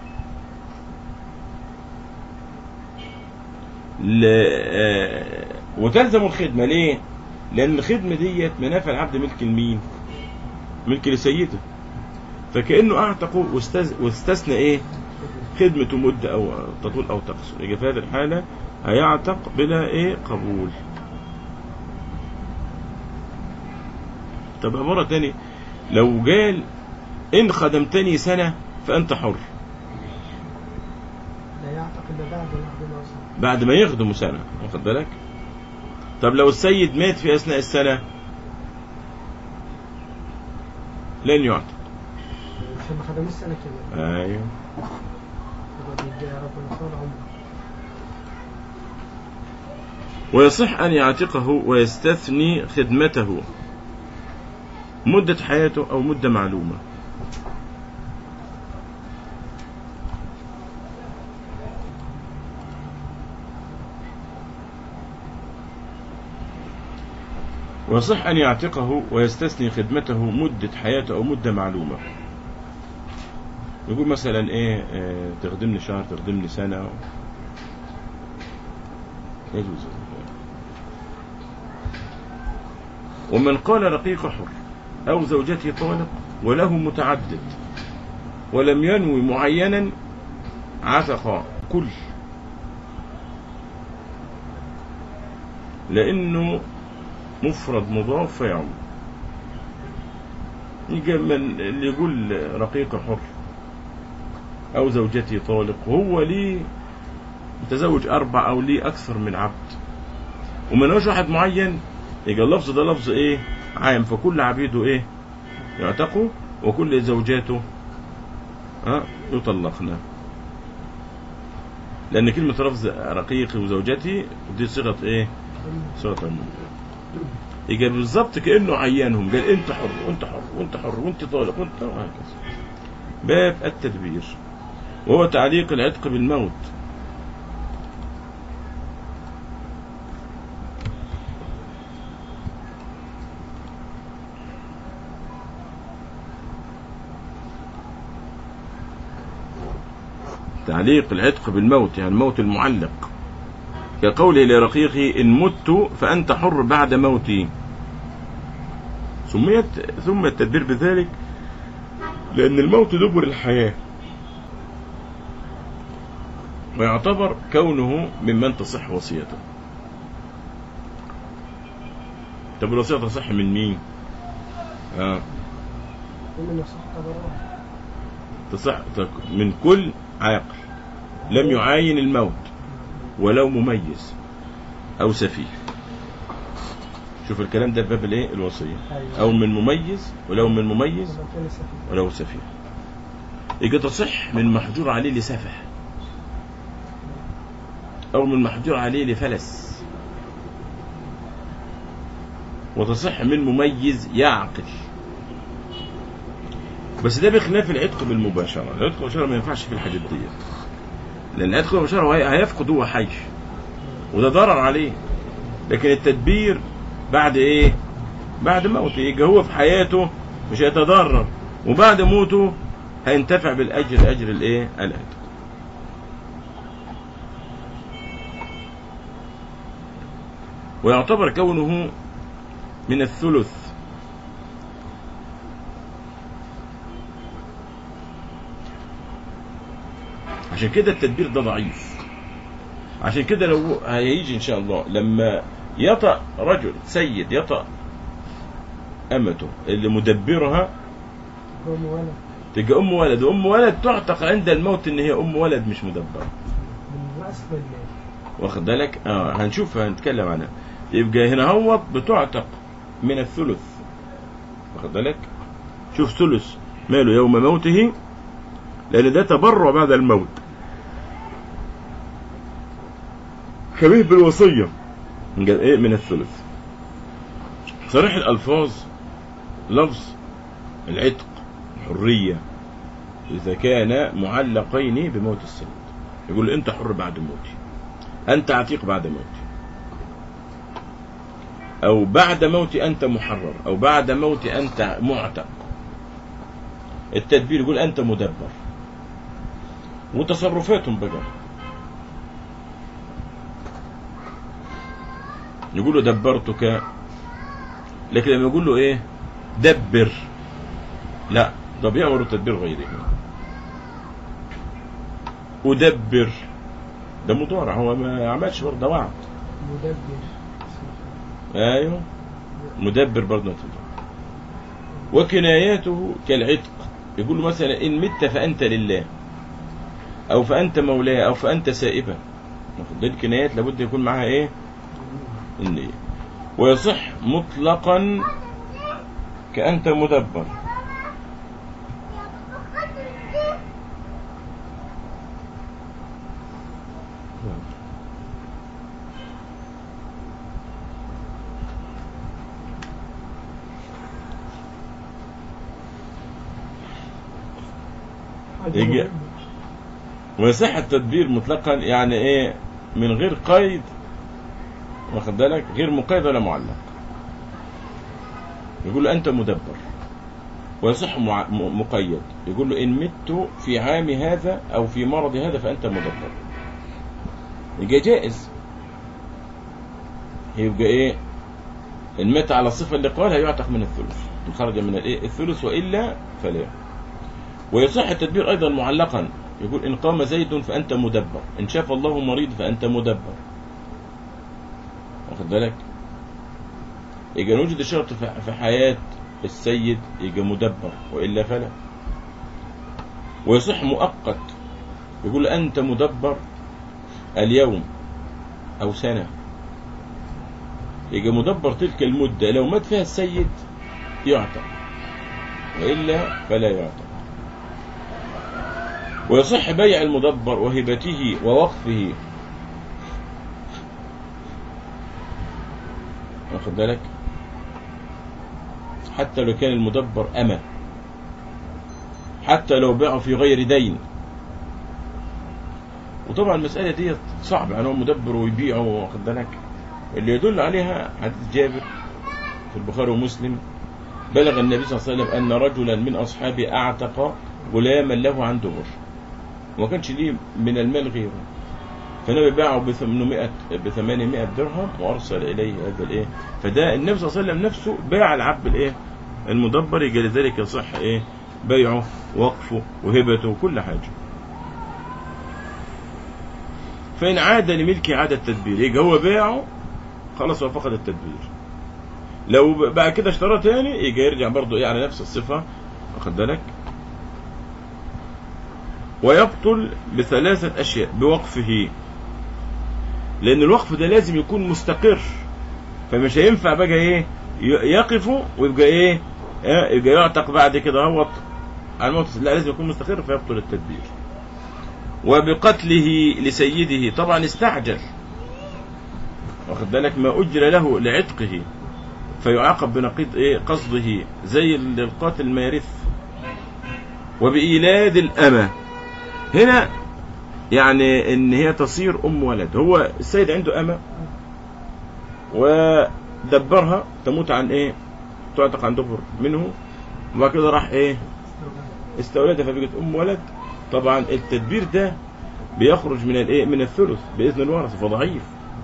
ل... آه، وتلزم الخدمة ليه؟ لأن الخدمة ديت منافع العبد ملك لمين؟ ملك لسيده فكأنه أعتقه واستز... واستثنى إيه؟ خدمة مدة أو تطول أو تقصر يجي في هذه الحالة هيعتق بلا إيه؟ قبول طب مرة تاني لو قال إن خدمتني سنة فأنت حر لا يعتق الا بعد يخدم وصل بعد ما يخدم سنة واخد بالك طب لو السيد مات في أثناء السنة لن يعتق عشان ما خدموش سنه كمان أيوه يبقى بيدي ربنا طول عمره ويصح أن يعتقه ويستثني خدمته مدة حياته أو مدة معلومة ويصح أن يعتقه ويستثني خدمته مدة حياته أو مدة معلومة يقول مثلا إيه آه، تخدمني شهر تخدمني سنة يجوز ومن قال رقيق حر أو زوجته طالق وله متعدد ولم ينوي معينا عتق كل لأنه مفرد مضاف فيعم يجي من اللي يقول رقيق حر أو زوجتي طالق وهو ليه متزوج أربع أو ليه أكثر من عبد وما لهوش واحد معين يبقى اللفظ ده لفظ إيه عام فكل عبيده إيه يعتقوا وكل زوجاته ها يطلقنا لأن كلمة لفظ رقيقي وزوجتي دي صيغة إيه صيغة المنع يبقى بالظبط كأنه عينهم قال أنت حر وأنت حر وأنت حر وأنت طالق وأنت وهكذا باب التدبير وهو تعليق العتق بالموت تعليق العتق بالموت يعني الموت المعلق كقوله لرقيقه إن مت فأنت حر بعد موتي سميت ثم التدبير بذلك لأن الموت دبر الحياة ويعتبر كونه ممن تصح وصيته طب الوصية تصح من مين؟ آه. ومن يصح طبعا تصح تك- من كل عاقل لم يعاين الموت ولو مميز أو سفيه شوف الكلام ده في باب الايه الوصيه أيوة. او من مميز ولو من مميز ولو كان سفيه ولو سفيه يجي تصح من محجور عليه لسفه او من محجور عليه لفلس وتصح من مميز يعقل بس ده بخلاف العتق بالمباشره العتق بالمباشره ما ينفعش في الحاجات دي لان العتق بالمباشره هو هي- هيفقد هو حي وده ضرر عليه لكن التدبير بعد ايه بعد موته يجي هو في حياته مش هيتضرر وبعد موته هينتفع بالاجر اجر الايه العتق ويعتبر كونه من الثلث عشان كده التدبير ده ضعيف عشان كده لو هيجي ان شاء الله لما يطأ رجل سيد يطأ امته اللي مدبرها قوم ولد تبقى ام ولد وام ولد تعتق عند الموت ان هي ام ولد مش مدبره من رأس بالليل واخد بالك اه هنشوف هنتكلم عنها يبقى هنا هو بتعتق من الثلث واخد بالك شوف ثلث ماله يوم موته لان ده تبرع بعد الموت شبيه بالوصيه من قال ايه من الثلث صريح الالفاظ لفظ العتق الحريه اذا كان معلقين بموت السيد يقول له انت حر بعد موتي أنت عتيق بعد موتي أو بعد موتي أنت محرر أو بعد موتي أنت معتق التدبير يقول أنت مدبر وتصرفاتهم بقى يقول له دبرتك لكن لما يقول له ايه دبر لا ده بيأمر التدبير غيره أدبر ده مضارع هو ما عملش برضه ده وعد مدبر ايوه مدبر برضه تدبر وكناياته كالعتق يقول له مثلا ان مت فانت لله او فانت مولاي او فانت سائبا المفروض دي الكنايات لابد يكون معاها ايه النية ويصح مطلقا كأنت مدبر حاجة يجي- مهمة. ويصح التدبير مطلقا يعني ايه من غير قيد واخد بالك غير مقيد ولا معلق يقول له انت مدبر ويصح مع- م- مقيد يقول له ان مت في عام هذا او في مرض هذا فانت مدبر يبقى جائز يبقى ايه ان مات على الصفه اللي قالها يعتق من الثلث ان خرج من الايه الثلث والا فلا ويصح التدبير ايضا معلقا يقول ان قام زيد فانت مدبر ان شاف الله مريض فانت مدبر واخد بالك يجي نوجد الشرط في- في حياة السيد يجي مدبر وإلا فلا ويصح مؤقت يقول أنت مدبر اليوم أو سنة يجي مدبر تلك المدة لو مات فيها السيد يعتق وإلا فلا يعتق ويصح بيع المدبر وهبته ووقفه واخد بالك حتى لو كان المدبر أمة حتى لو باعه في غير دين وطبعا المسألة دي صعبة يعني هو مدبر ويبيعه واخد بالك اللي يدل عليها حديث جابر في البخاري ومسلم بلغ النبي صلى الله عليه وسلم أن رجلا من أصحابه أعتق غلاما له عن دمر وما كانش ليه من المال غيره فالنبي باعه ب 800 ب 800 درهم وارسل اليه هذا الايه فده النبي صلى الله عليه وسلم نفسه باع العبد الايه المدبر يجي لذلك يصح ايه بيعه وقفه وهبته وكل حاجه فان عاد لملكه عاد التدبير يجي هو باعه خلاص هو فقد التدبير لو بعد كده اشترى تاني يجي يرجع برضه ايه على نفس الصفه واخد بالك ويبطل بثلاثة أشياء بوقفه لأن الوقف ده لازم يكون مستقر فمش هينفع بقى ايه ي- يقفوا ويبقى ايه آه، يبقى يعتق بعد كده هو على الموت لا لازم يكون مستقر فيبطل التدبير وبقتله لسيده طبعا استعجل واخد بالك ما أجر له لعتقه فيعاقب بنقيض ايه قصده زي ال- القاتل ما يرث وبإيلاد الأمة هنا يعني ان هي تصير ام ولد هو السيد عنده أمة ودبرها تموت عن ايه تعتق عن دبر منه وبعد كده راح ايه استولدها فبقت ام ولد طبعا التدبير ده بيخرج من الايه من الثلث باذن الورثه فضعيف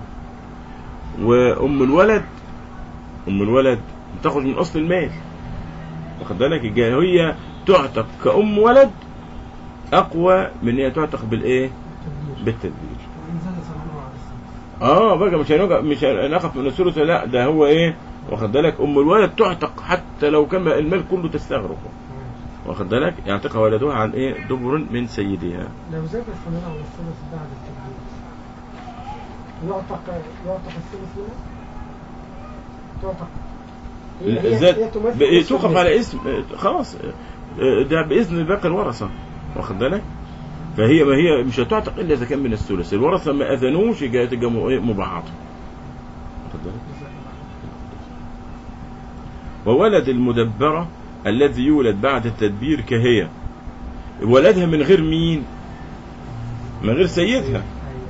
وام الولد ام الولد بتخرج من اصل المال واخد بالك يبقى هي تعتق كأم ولد اقوى من هي تعتق بالايه التدبير بالتدبير وإن زاد سبحانه على السنة اه بقى مش هنقف مش هنقف من الثلث لا ده هو ايه واخد بالك ام الولد تعتق حتى لو كان المال كله تستغرقه واخد بالك يعتقها ولدها عن ايه دبر من سيدها لو زاد الثمانية على الثلث بعد التدبير يعتق يعتق الثلث هنا تعتق هي- هي- زاد هي تمثل بقى نصف توقف المال. على اسم آه، خلاص آه، ده باذن باقي الورثه واخد بالك فهي ما هي مش هتعتق الا اذا كان من الثلث الورثه ما اذنوش يبقى تبقى م- إيه، مبعضه واخد بالك وولد المدبرة الذي يولد بعد التدبير كهي ولدها من غير مين من غير سيدها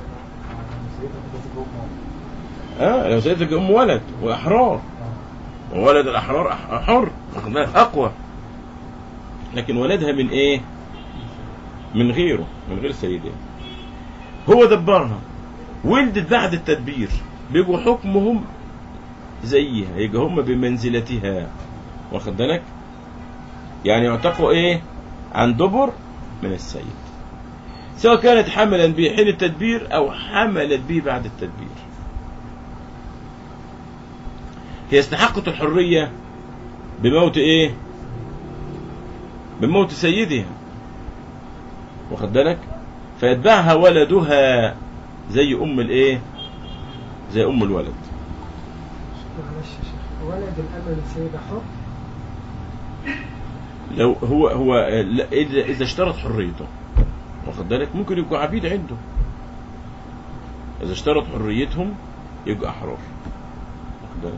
اه لو سيدتك ام ولد واحرار وولد الاحرار أح- حر واخد بالك؟ اقوى لكن ولدها من ايه من غيره من غير سيدها هو دبرها ولدت بعد التدبير بيبقوا حكمهم زيها يبقى هم بمنزلتها واخد بالك يعني يعتقوا ايه عن دبر من السيد سواء كانت حملا به حين التدبير او حملت به بعد التدبير هي استحقت الحرية بموت ايه بموت سيدها واخد بالك فيتبعها ولدها زي ام الايه زي ام الولد معلش يا شيخ ولد الأمل السيدة حر لو هو هو لا، اذا اذا اشترط حريته واخد بالك ممكن يبقوا عبيد عنده اذا اشترط حريتهم يبقى احرار واخد بالك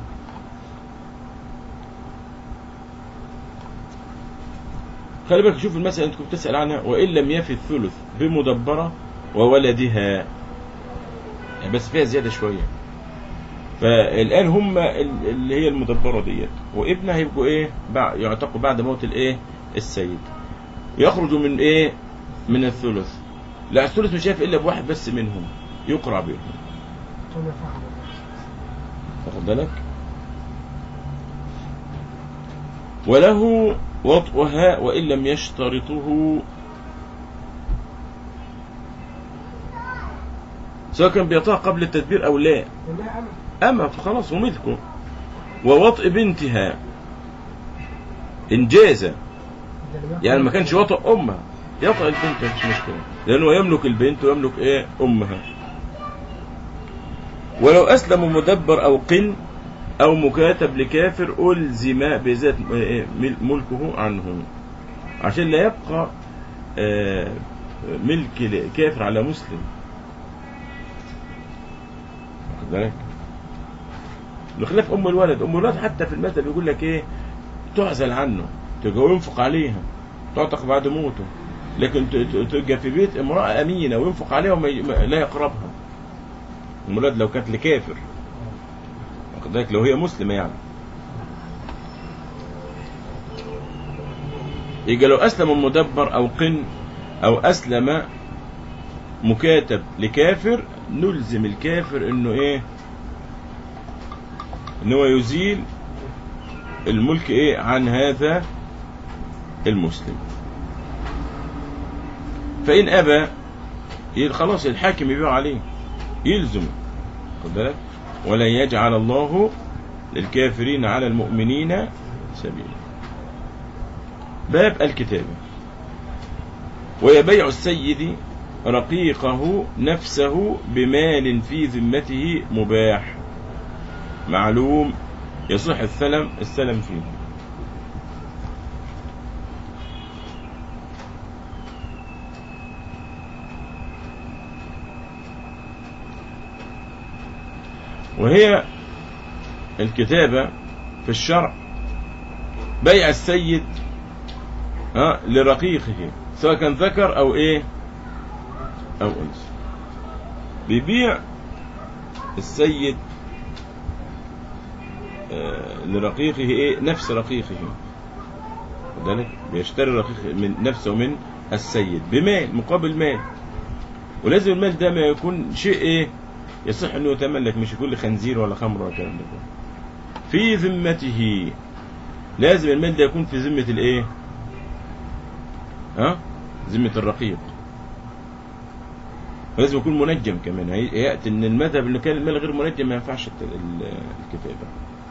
خلي بالك شوف المسألة انت كنت بتسأل عنها وإن لم يفي الثلث بمدبرة وولدها يعني بس فيها زيادة شوية فالآن هم ال- اللي هي المدبرة ديت وابنها هيبقوا ايه بع- يعتقوا بعد موت الايه السيد يخرجوا من ايه من الثلث لا الثلث مش شايف الا بواحد بس منهم يقرع بهم كما فعل واخد بالك وله وطئها وإن لم يشترطه سواء كان بيطاع قبل التدبير أو لا والله أمل أما خلاص وملكه ووطئ بنتها إنجازا ده اللي يعني ما كانش وطئ أمها يطئ البنت مش مشكلة لأنه يملك البنت ويملك إيه أمها ولو أسلم مدبر أو قن أو مكاتب لكافر ألزم بذات إيه مل- ملكه عنه عشان لا يبقى آه، ملك كافر على مسلم واخد بالك بخلاف ام الولد ام الولد حتى في المثل بيقول لك ايه تعزل عنه تبقى ينفق عليها تعتق بعد موته لكن ت- ت- تبقى في بيت امرأة أمينة وينفق عليها وما ي- ما- لا يقربها ام الولد لو كانت لكافر واخد بالك لو هي مسلمة يعني يبقى لو أسلم مدبر أو قن أو أسلم مكاتب لكافر نلزم الكافر إنه إيه إن هو يزيل الملك إيه عن هذا المسلم فإن أبى ي- خلاص الحاكم يبيع عليه يلزم خد بالك ولن يجعل الله للكافرين على المؤمنين سبيلا باب الكتابة ويبيع السيد رقيقه نفسه بمال في ذمته مباح معلوم يصح السلم السلم فيه وهي الكتابة في الشرع بيع السيد ها لرقيقه سواء كان ذكر او ايه او انثى بيبيع السيد آه، لرقيقه ايه نفس رقيقه خد بالك بيشتري رقيق من نفسه من السيد بمال مقابل مال ولازم المال ده ما يكون شيء ايه يصح انه يتملك مش يكون خنزير ولا خمر ولا الكلام ده كله. في ذمته لازم المال ده يكون في ذمة الايه ها ذمة الرقيق ولازم يكون منجم كمان هي- يأتي ان المذهب اللي كان المال غير منجم ما ينفعش الت- ال- الكتابة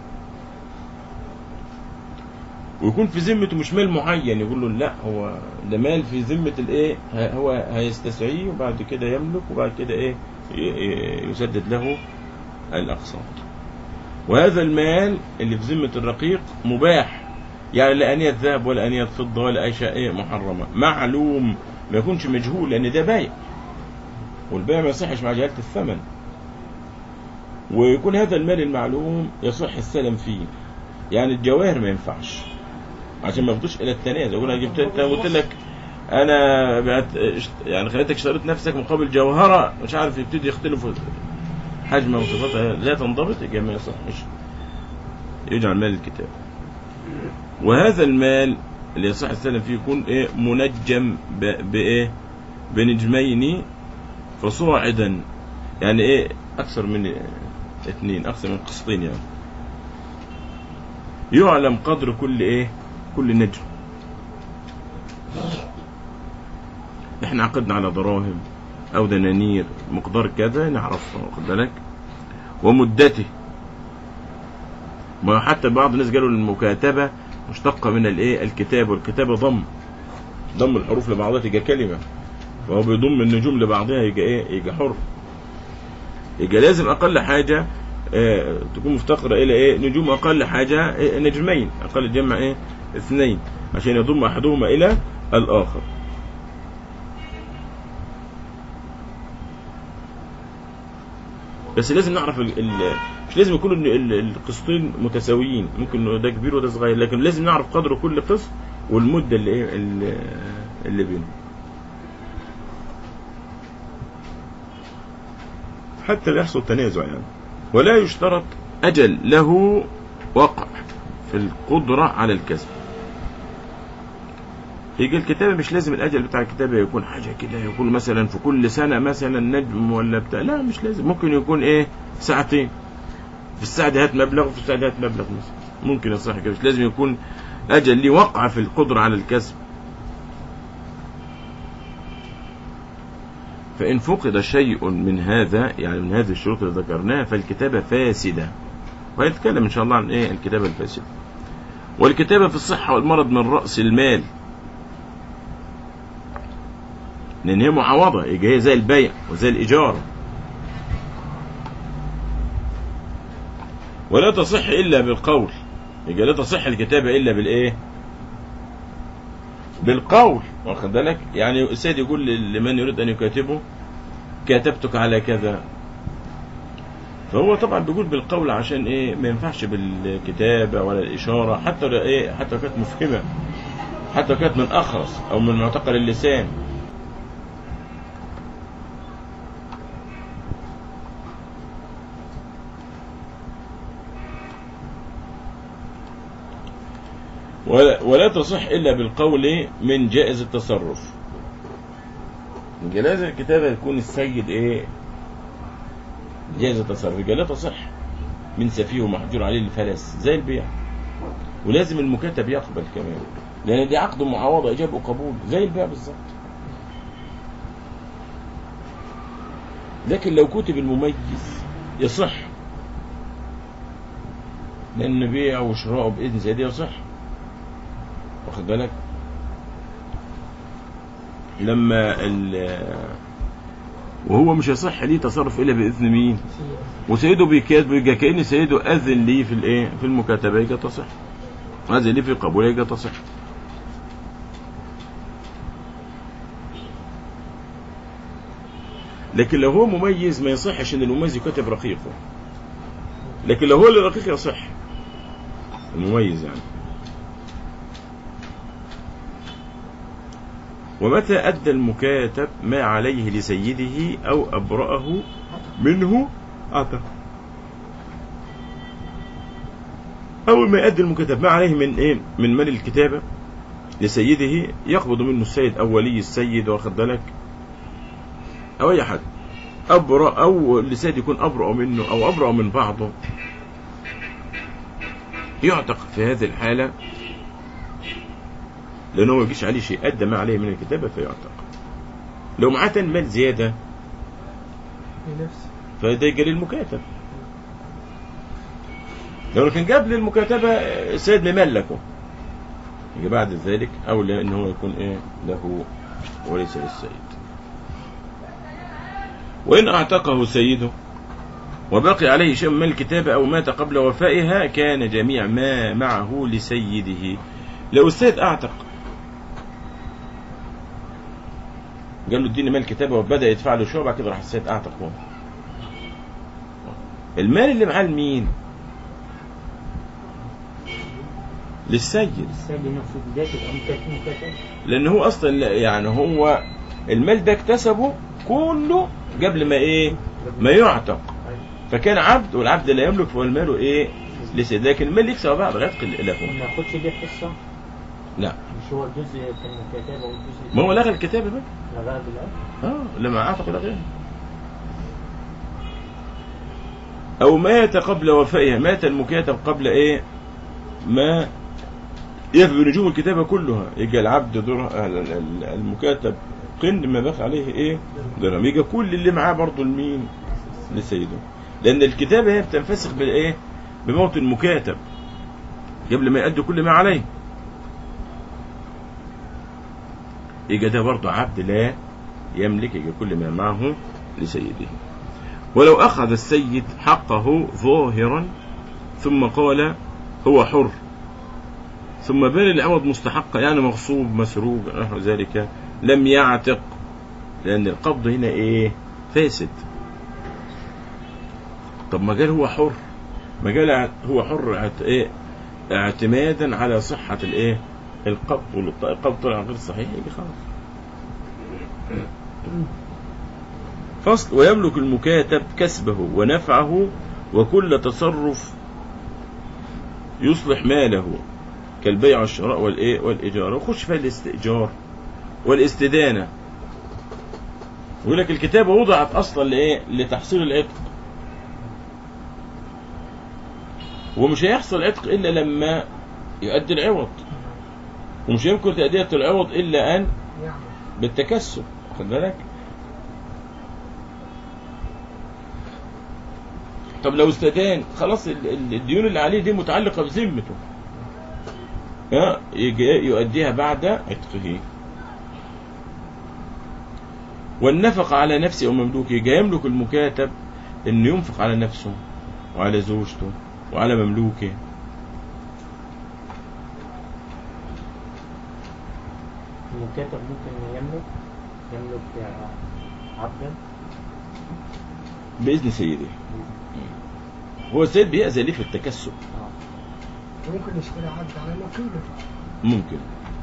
ويكون في ذمته مش مال معين يقول له لا هو ده مال في ذمة الايه ه- هو هيستسعيه وبعد كده يملك وبعد كده ايه ي- ي- يسدد له الاقساط وهذا المال اللي في ذمة الرقيق مباح يعني لا أنية ذهب ولا أنية فضة ولا أي شيء إيه محرمة معلوم ما يكونش مجهول لأن ده بيع والبيع ما يصحش مع جهالة الثمن ويكون هذا المال المعلوم يصح السلم فيه يعني الجواهر ما ينفعش عشان ما يفضوش الى التنازع يقول انا جبت انت قلت لك انا بعت اشت- يعني خليتك اشتريت نفسك مقابل جوهره مش عارف يبتدي يختلفوا حجمها وصفاتها لا تنضبط يبقى ما يصحش يجعل مال الكتاب وهذا المال اللي يصح السلم فيه يكون ايه منجم ب- بايه بنجمين فصاعدا يعني ايه اكثر من اثنين اكثر من قسطين يعني يعلم قدر كل ايه كل نجم احنا عقدنا على دراهم او دنانير مقدار كذا نعرفها واخد بالك ومدته ما حتى بعض الناس قالوا المكاتبة مشتقة من الايه الكتاب والكتابة ضم ضم الحروف لبعضها تبقى كلمة فهو بيضم النجوم لبعضها يبقى ايه يبقى حر يبقى لازم اقل حاجة آه، تكون مفتقرة الى ايه نجوم اقل حاجة إيه نجمين اقل جمع ايه اثنين عشان يضم احدهما الى الاخر بس لازم نعرف ال ال مش لازم يكونوا ال- ال- القسطين متساويين ممكن إنه ده كبير وده صغير لكن لازم نعرف قدر كل قسط والمدة اللي ايه اللي, اللي بينهم حتى لا يحصل تنازع يعني ولا يشترط أجل له وقع في القدرة على الكسب يجي الكتابة مش لازم الأجل بتاع الكتابة يكون حاجة كده يكون مثلا في كل سنة مثلا نجم ولا بتاع لا مش لازم ممكن يكون إيه ساعتين في الساعة دي هات مبلغ وفي الساعة دي هات مبلغ مثلا ممكن يصح كده مش لازم يكون أجل ليه وقع في القدرة على الكسب فإن فقد شيء من هذا يعني من هذه الشروط اللي ذكرناها فالكتابة فاسدة وهيتكلم إن شاء الله عن إيه الكتابة الفاسدة والكتابة في الصحة والمرض من رأس المال لأن هي معاوضة يبقى هي زي البيع وزي الإيجار ولا تصح إلا بالقول يبقى لا تصح الكتابة إلا بالإيه بالقول واخد بالك يعني السيد يقول لمن يريد أن يكاتبه كاتبتك على كذا فهو طبعا بيقول بالقول عشان ايه ما ينفعش بالكتابة ولا الإشارة حتى لو ايه حتى لو كانت مفهمة حتى لو كانت من أخرس أو من معتقل اللسان ولا, ولا تصح إلا بالقول من جائز التصرف جلاز الكتابة يكون السيد إيه جائز التصرف يبقى لا تصح من سفيه ومحجور عليه الفلس زي البيع ولازم المكاتب يقبل كمان لأن دي عقد معاوضة إجابة وقبول زي البيع بالظبط لكن لو كتب المميز يصح لأن بيع وشراء بإذن زي دي يصح واخد بالك لما ال وهو مش يصح ليه تصرف الا باذن مين وسيده بيكاد بيبقى كأن سيده اذن ليه في الايه في المكاتبه يجي تصح اذن ليه في القبول يجي تصح لكن لو هو مميز ما يصحش ان المميز يكاتب رقيقه لكن لو هو اللي رقيق يصح المميز يعني ومتى أدى المكاتب ما عليه لسيده أو أبرأه منه أعتق أول ما يؤدي المكاتب ما عليه من إيه من مال الكتابة لسيده يقبض منه السيد أو ولي السيد واخد بالك أو أي حد أبرأ أو لسيد يكون أبرأ منه أو أبرأ من بعضه يعتق في هذه الحالة لأنه ما يجيش عليه شيء أدى ما عليه من الكتابة فيعتق لو معاه مال زيادة لنفسه فده يجري المكاتب لو كان جاب للمكاتبة السيد مملكه يجي بعد ذلك أولى إن هو يكون إيه له وليس للسيد وإن أعتقه سيده وبقي عليه شيء من الكتابة أو مات قبل وفائها كان جميع ما معه لسيده لو السيد أعتق قال له اديني مال كتابة وبدأ يدفع له شوية بعد كده راح السيد أعتق هو المال اللي معاه لمين؟ للسيد السيد نفسه ده تبقى مكاتب مكاتب لأن هو أصلا لا- يعني هو المال ده اكتسبه كله قبل ما إيه؟ ما يعتق فكان عبد والعبد لا يملك فالمال إيه؟ لسيد لكن المال يكسب بعد غير له ما ياخدش ليه حصة لا مش هو الجزء في المكاتبة والجزء ما هو لغى الكتابة بقى لغاية بالأب اه لما اعتق لغيها او مات قبل وفائها مات المكاتب قبل ايه ما يفي بنجوم الكتابة كلها يجي العبد در... ال- ال- المكاتب قن ما بقى عليه ايه درهم يجي كل اللي معاه برضه لمين لسيده لان الكتابة هي بتنفسخ بالايه بموت المكاتب قبل ما يؤدي كل ما عليه يجي ده برضه عبد لا يملك يجي كل ما معه لسيده ولو أخذ السيد حقه ظاهرا ثم قال هو حر ثم بان العوض مستحق يعني مغصوب مسروق نحو ذلك لم يعتق لأن القبض هنا إيه فاسد طب ما قال هو حر ما قال هو حر اعت- إيه اعتمادا على صحة الإيه القبض والقبض طلع غير صحيح يجي خلاص فصل ويملك المكاتب كسبه ونفعه وكل تصرف يصلح ماله كالبيع والشراء والايه والايجار وخش في الاستئجار والاستدانه يقول لك الكتابه وضعت اصلا لايه لتحصيل العتق ومش هيحصل عتق الا لما يؤدي العوض ومش يمكن تأدية العوض إلا أن يعمل بالتكسب واخد بالك طب لو استدان خلاص ال- ال- الديون اللي عليه دي متعلقة بذمته ها يجي يؤديها بعد عتقه والنفق على نفسه أو مملوكه يجي يملك المكاتب إنه ينفق على نفسه وعلى زوجته وعلى مملوكه المكاتب ممكن يملك يملك عبدا بإذن سيده هو السيد بيأذى ليه في التكسب آه. ممكن يشتري عبد على نقيله ممكن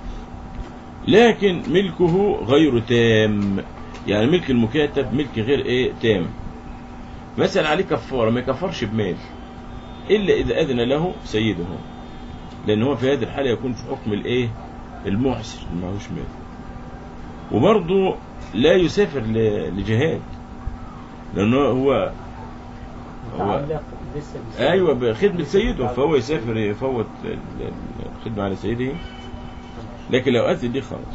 لكن ملكه غير تام يعني ملك المكاتب ملك غير ايه تام مثلا عليه كفارة ما يكفرش بمال إلا إذا أذن له سيده لأن هو في هذه الحالة يكون في حكم الإيه المعسر اللي معهوش مال وبرضه لا يسافر ل- لجهاد لأنه هو هو متعلق لسه بسبب- أيوة بخدمة سيده فهو يسافر يفوت ال- ال- الخدمة على سيده لكن لو أذن دي خلاص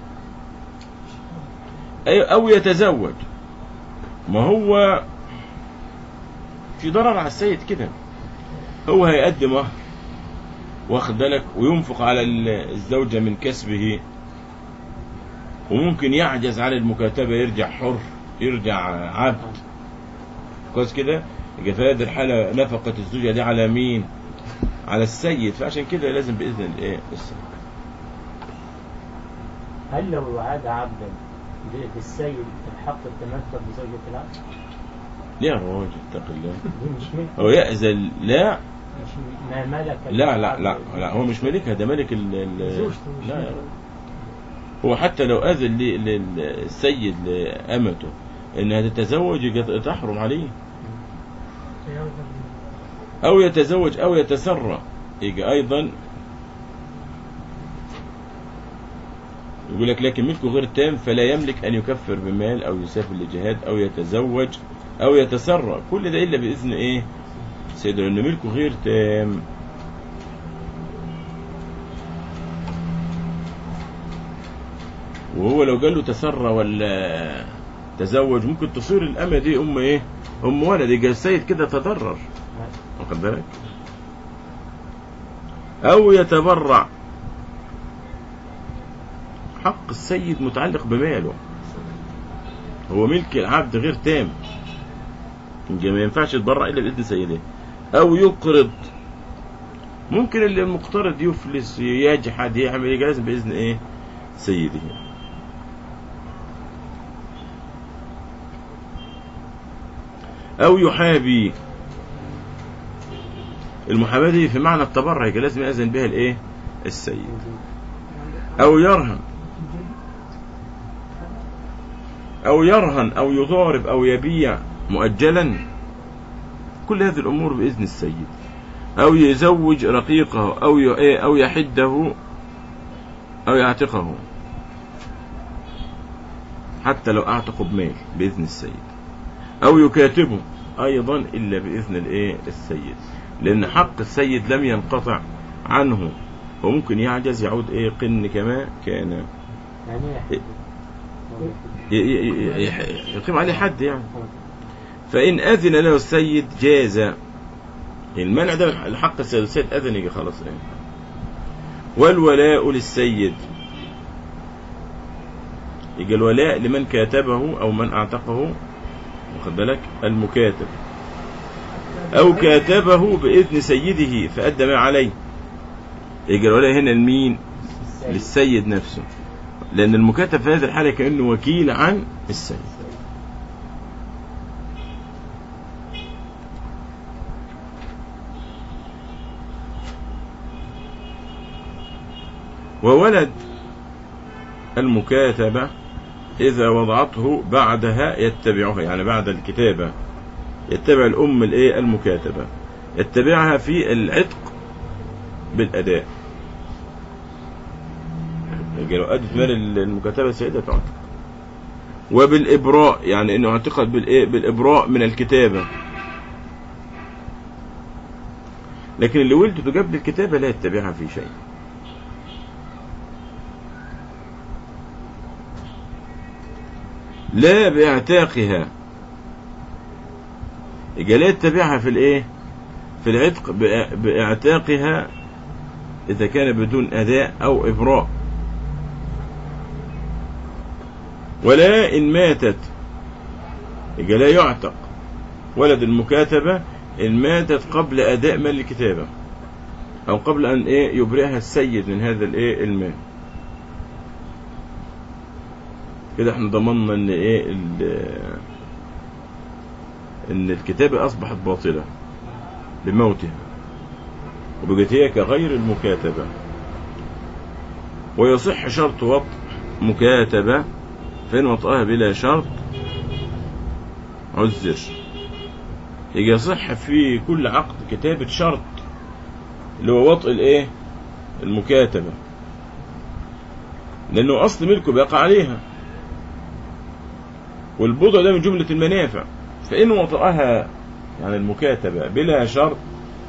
أي- أو يتزوج ما هو في ضرر على السيد كده هو هيقدم مهر واخد بالك وينفق على ال- الزوجة من كسبه وممكن يعجز على المكاتبة يرجع حر يرجع عبد كويس كده يبقى في هذه الحالة نفقة الزوجة دي على مين على السيد فعشان كده لازم بإذن الايه السيد هل لو عاد عبدا للسيد الحق التمثل بزوجة العبد؟ ليه يا راجل اتق الله دي مش ملك هو يأذن لا مش ما ملك لا لا العبد. لا لا هو مش ملكها ده ملك ال ال- زوجته مش لا ملك. هو حتى لو أذن ل- للسيد لأمته إنها تتزوج يبقى تحرم عليه أو يتزوج أو يتسرى يجي أيضا يقول لك لكن ملكه غير تام فلا يملك أن يكفر بمال أو يسافر لجهاد أو يتزوج أو يتسرى كل ده إلا بإذن إيه سيده لأن ملكه غير تام وهو لو قال له تسرى ولا تزوج ممكن تصير الأمة دي أم إيه أم ولد يبقى السيد كده تضرر واخد بالك أو يتبرع حق السيد متعلق بماله هو ملك العبد غير تام يبقى ما ينفعش يتبرع إلا بإذن سيده أو يقرض ممكن اللي المقترض يفلس يجحد يعمل يبقى لازم بإذن إيه سيده أو يحابي المحاباة دي في معنى التبرع يبقى لازم يأذن بها الإيه السيد أو يرهن أو يرهن أو يضارب أو يبيع مؤجلا كل هذه الأمور بإذن السيد أو يزوج رقيقه أو ي- إيه، أو يحده أو يعتقه حتى لو أعتقه بمال بإذن السيد أو يكاتبه أيضا إلا بإذن الإيه السيد لأن حق السيد لم ينقطع عنه وممكن يعجز يعود إيه قن كما كان يعني إيه ي- ي- ي- يح- يقيم عليه حد يعني فإن أذن له السيد جاز المنع ده الحق السيد السيد أذن يجي خلاص يعني والولاء للسيد يجي الولاء لمن كاتبه أو من أعتقه واخد بالك المكاتب أو كاتبه بإذن سيده فأدى ما عليه يجي الولاء هنا لمين السيد. للسيد نفسه لأن المكاتب في هذه الحالة كأنه وكيل عن السيد وولد المكاتبة إذا وضعته بعدها يتبعها يعني بعد الكتابة يتبع الأم الإيه المكاتبة يتبعها في العتق بالأداء يبقى لو أدت مال المكاتبة السيدة تعتق وبالإبراء يعني إنه اعتقد بالإيه بالإبراء من الكتابة لكن اللي ولدته قبل الكتابة لا يتبعها في شيء لا باعتاقها يبقى لا يتبعها في الايه في العتق بإع- باعتاقها اذا كان بدون اداء او ابراء ولا ان ماتت يبقى لا يعتق ولد المكاتبة ان ماتت قبل اداء مال الكتابة او قبل ان ايه يبرئها السيد من هذا الايه المال كده احنا ضمننا ان ايه ال- ان الكتابة اصبحت باطلة بموتها وبقت هي كغير المكاتبة ويصح شرط وطء مكاتبة فإن وطئها بلا شرط عذر يجي يصح في كل عقد كتابة شرط اللي هو وطء الايه المكاتبة لأنه أصل ملكه بيقع عليها والبضع ده من جملة المنافع فإن وطئها يعني المكاتبة بلا شرط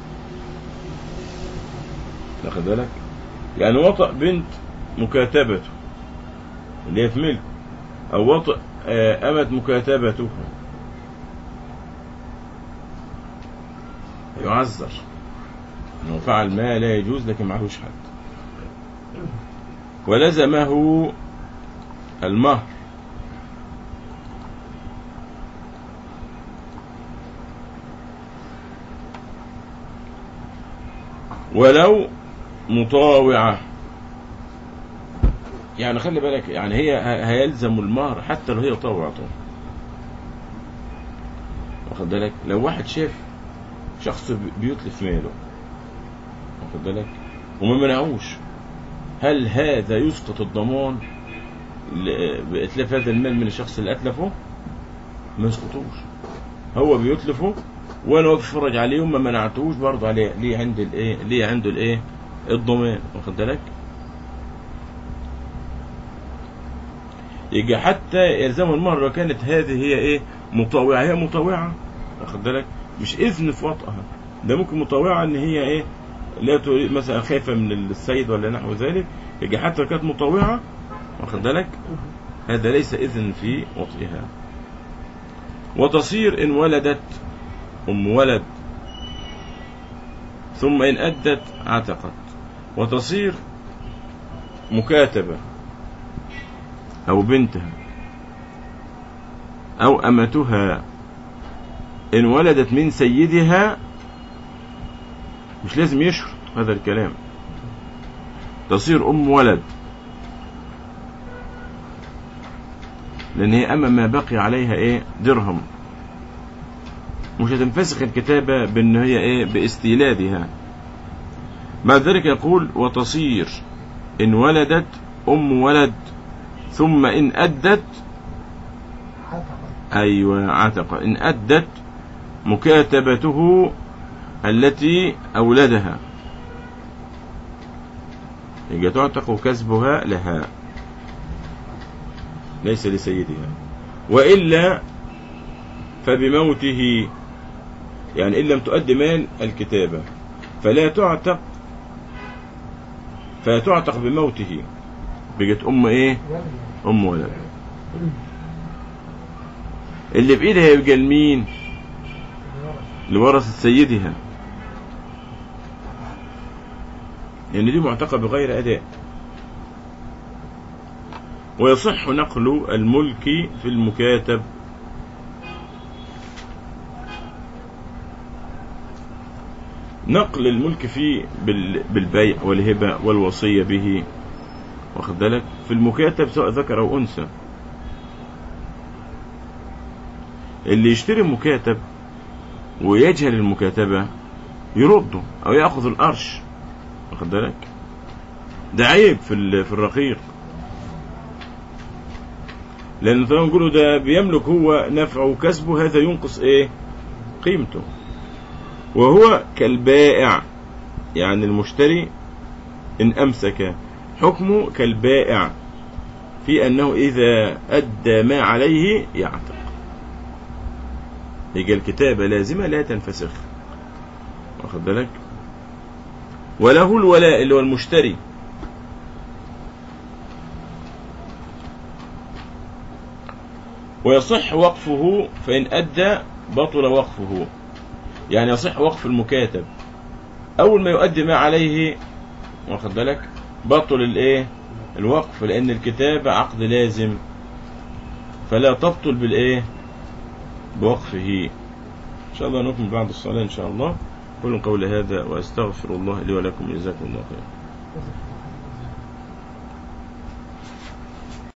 واخد بالك يعني وطأ بنت مكاتبته اللي هي في ملكه أو وطئ آه، أمت مكاتبته يعذر انه فعل ما لا يجوز لكن معلوش حد ولزمه المهر ولو مطاوعة يعني خلي بالك يعني هي ه- هيلزم المهر حتى لو هي طوعته واخد بالك لو واحد شاف شخص بي- بيتلف ماله واخد بالك وما منعوش هل هذا يسقط الضمان ل- بإتلاف هذا المال من الشخص اللي أتلفه ما يسقطوش هو بيتلفه وانا واقف اتفرج عليه وما منعتوش برضه عليه ليه عند الايه ليه عنده الايه الضمان واخد بالك يجي حتى يلزم المهر لو كانت هذه هي ايه مطاوعه هي مطاوعه واخد بالك مش اذن في وطئها ده ممكن مطاوعه ان هي ايه لا تريد مثلا خايفه من السيد ولا نحو ذلك يجي حتى لو كانت مطاوعه واخد بالك هذا ليس اذن في وطئها وتصير ان ولدت ام ولد ثم ان ادت عتقت وتصير مكاتبه أو بنتها أو أمتها إن ولدت من سيدها مش لازم يشرط هذا الكلام تصير أم ولد لأن هي أما ما بقي عليها إيه درهم مش هتنفسخ الكتابة بأن هي إيه باستيلادها مع ذلك يقول وتصير إن ولدت أم ولد ثم إن أدت عتقا أيوة عتق إن أدت مكاتبته التي أولدها يبقى تعتق كسبها لها ليس لسيدها وإلا فبموته يعني إن لم تؤدي مال الكتابة فلا تعتق فتعتق بموته بقت أم إيه ولد أم ولد اللي بإيدها يبقى لمين الورث لورثة سيدها لأن دي معتقة بغير أداء ويصح نقل الملك في المكاتب نقل الملك فيه بال- بالبيع والهبة والوصية به واخد بالك في المكاتب سواء ذكر أو أنثى اللي يشتري مكاتب ويجهل المكاتبة يرده أو يأخذ القرش واخد بالك ده عيب في ال- في الرقيق لأن طالما نقوله ده بيملك هو نفعه وكسبه هذا ينقص إيه قيمته وهو كالبائع يعني المشتري إن أمسك حكمه كالبائع في أنه إذا أدى ما عليه يعتق يجي الكتابة لازمة لا تنفسخ واخد بالك وله الولاء اللي هو المشتري ويصح وقفه فإن أدى بطل وقفه يعني يصح وقف المكاتب أول ما يؤدي ما عليه واخد بالك بطل الإيه الوقف لأن الكتابة عقد لازم فلا تبطل بالإيه بوقفه إن شاء الله نكمل بعد الصلاة إن شاء الله قولوا قول هذا وأستغفر الله لي ولكم جزاكم الله خيرا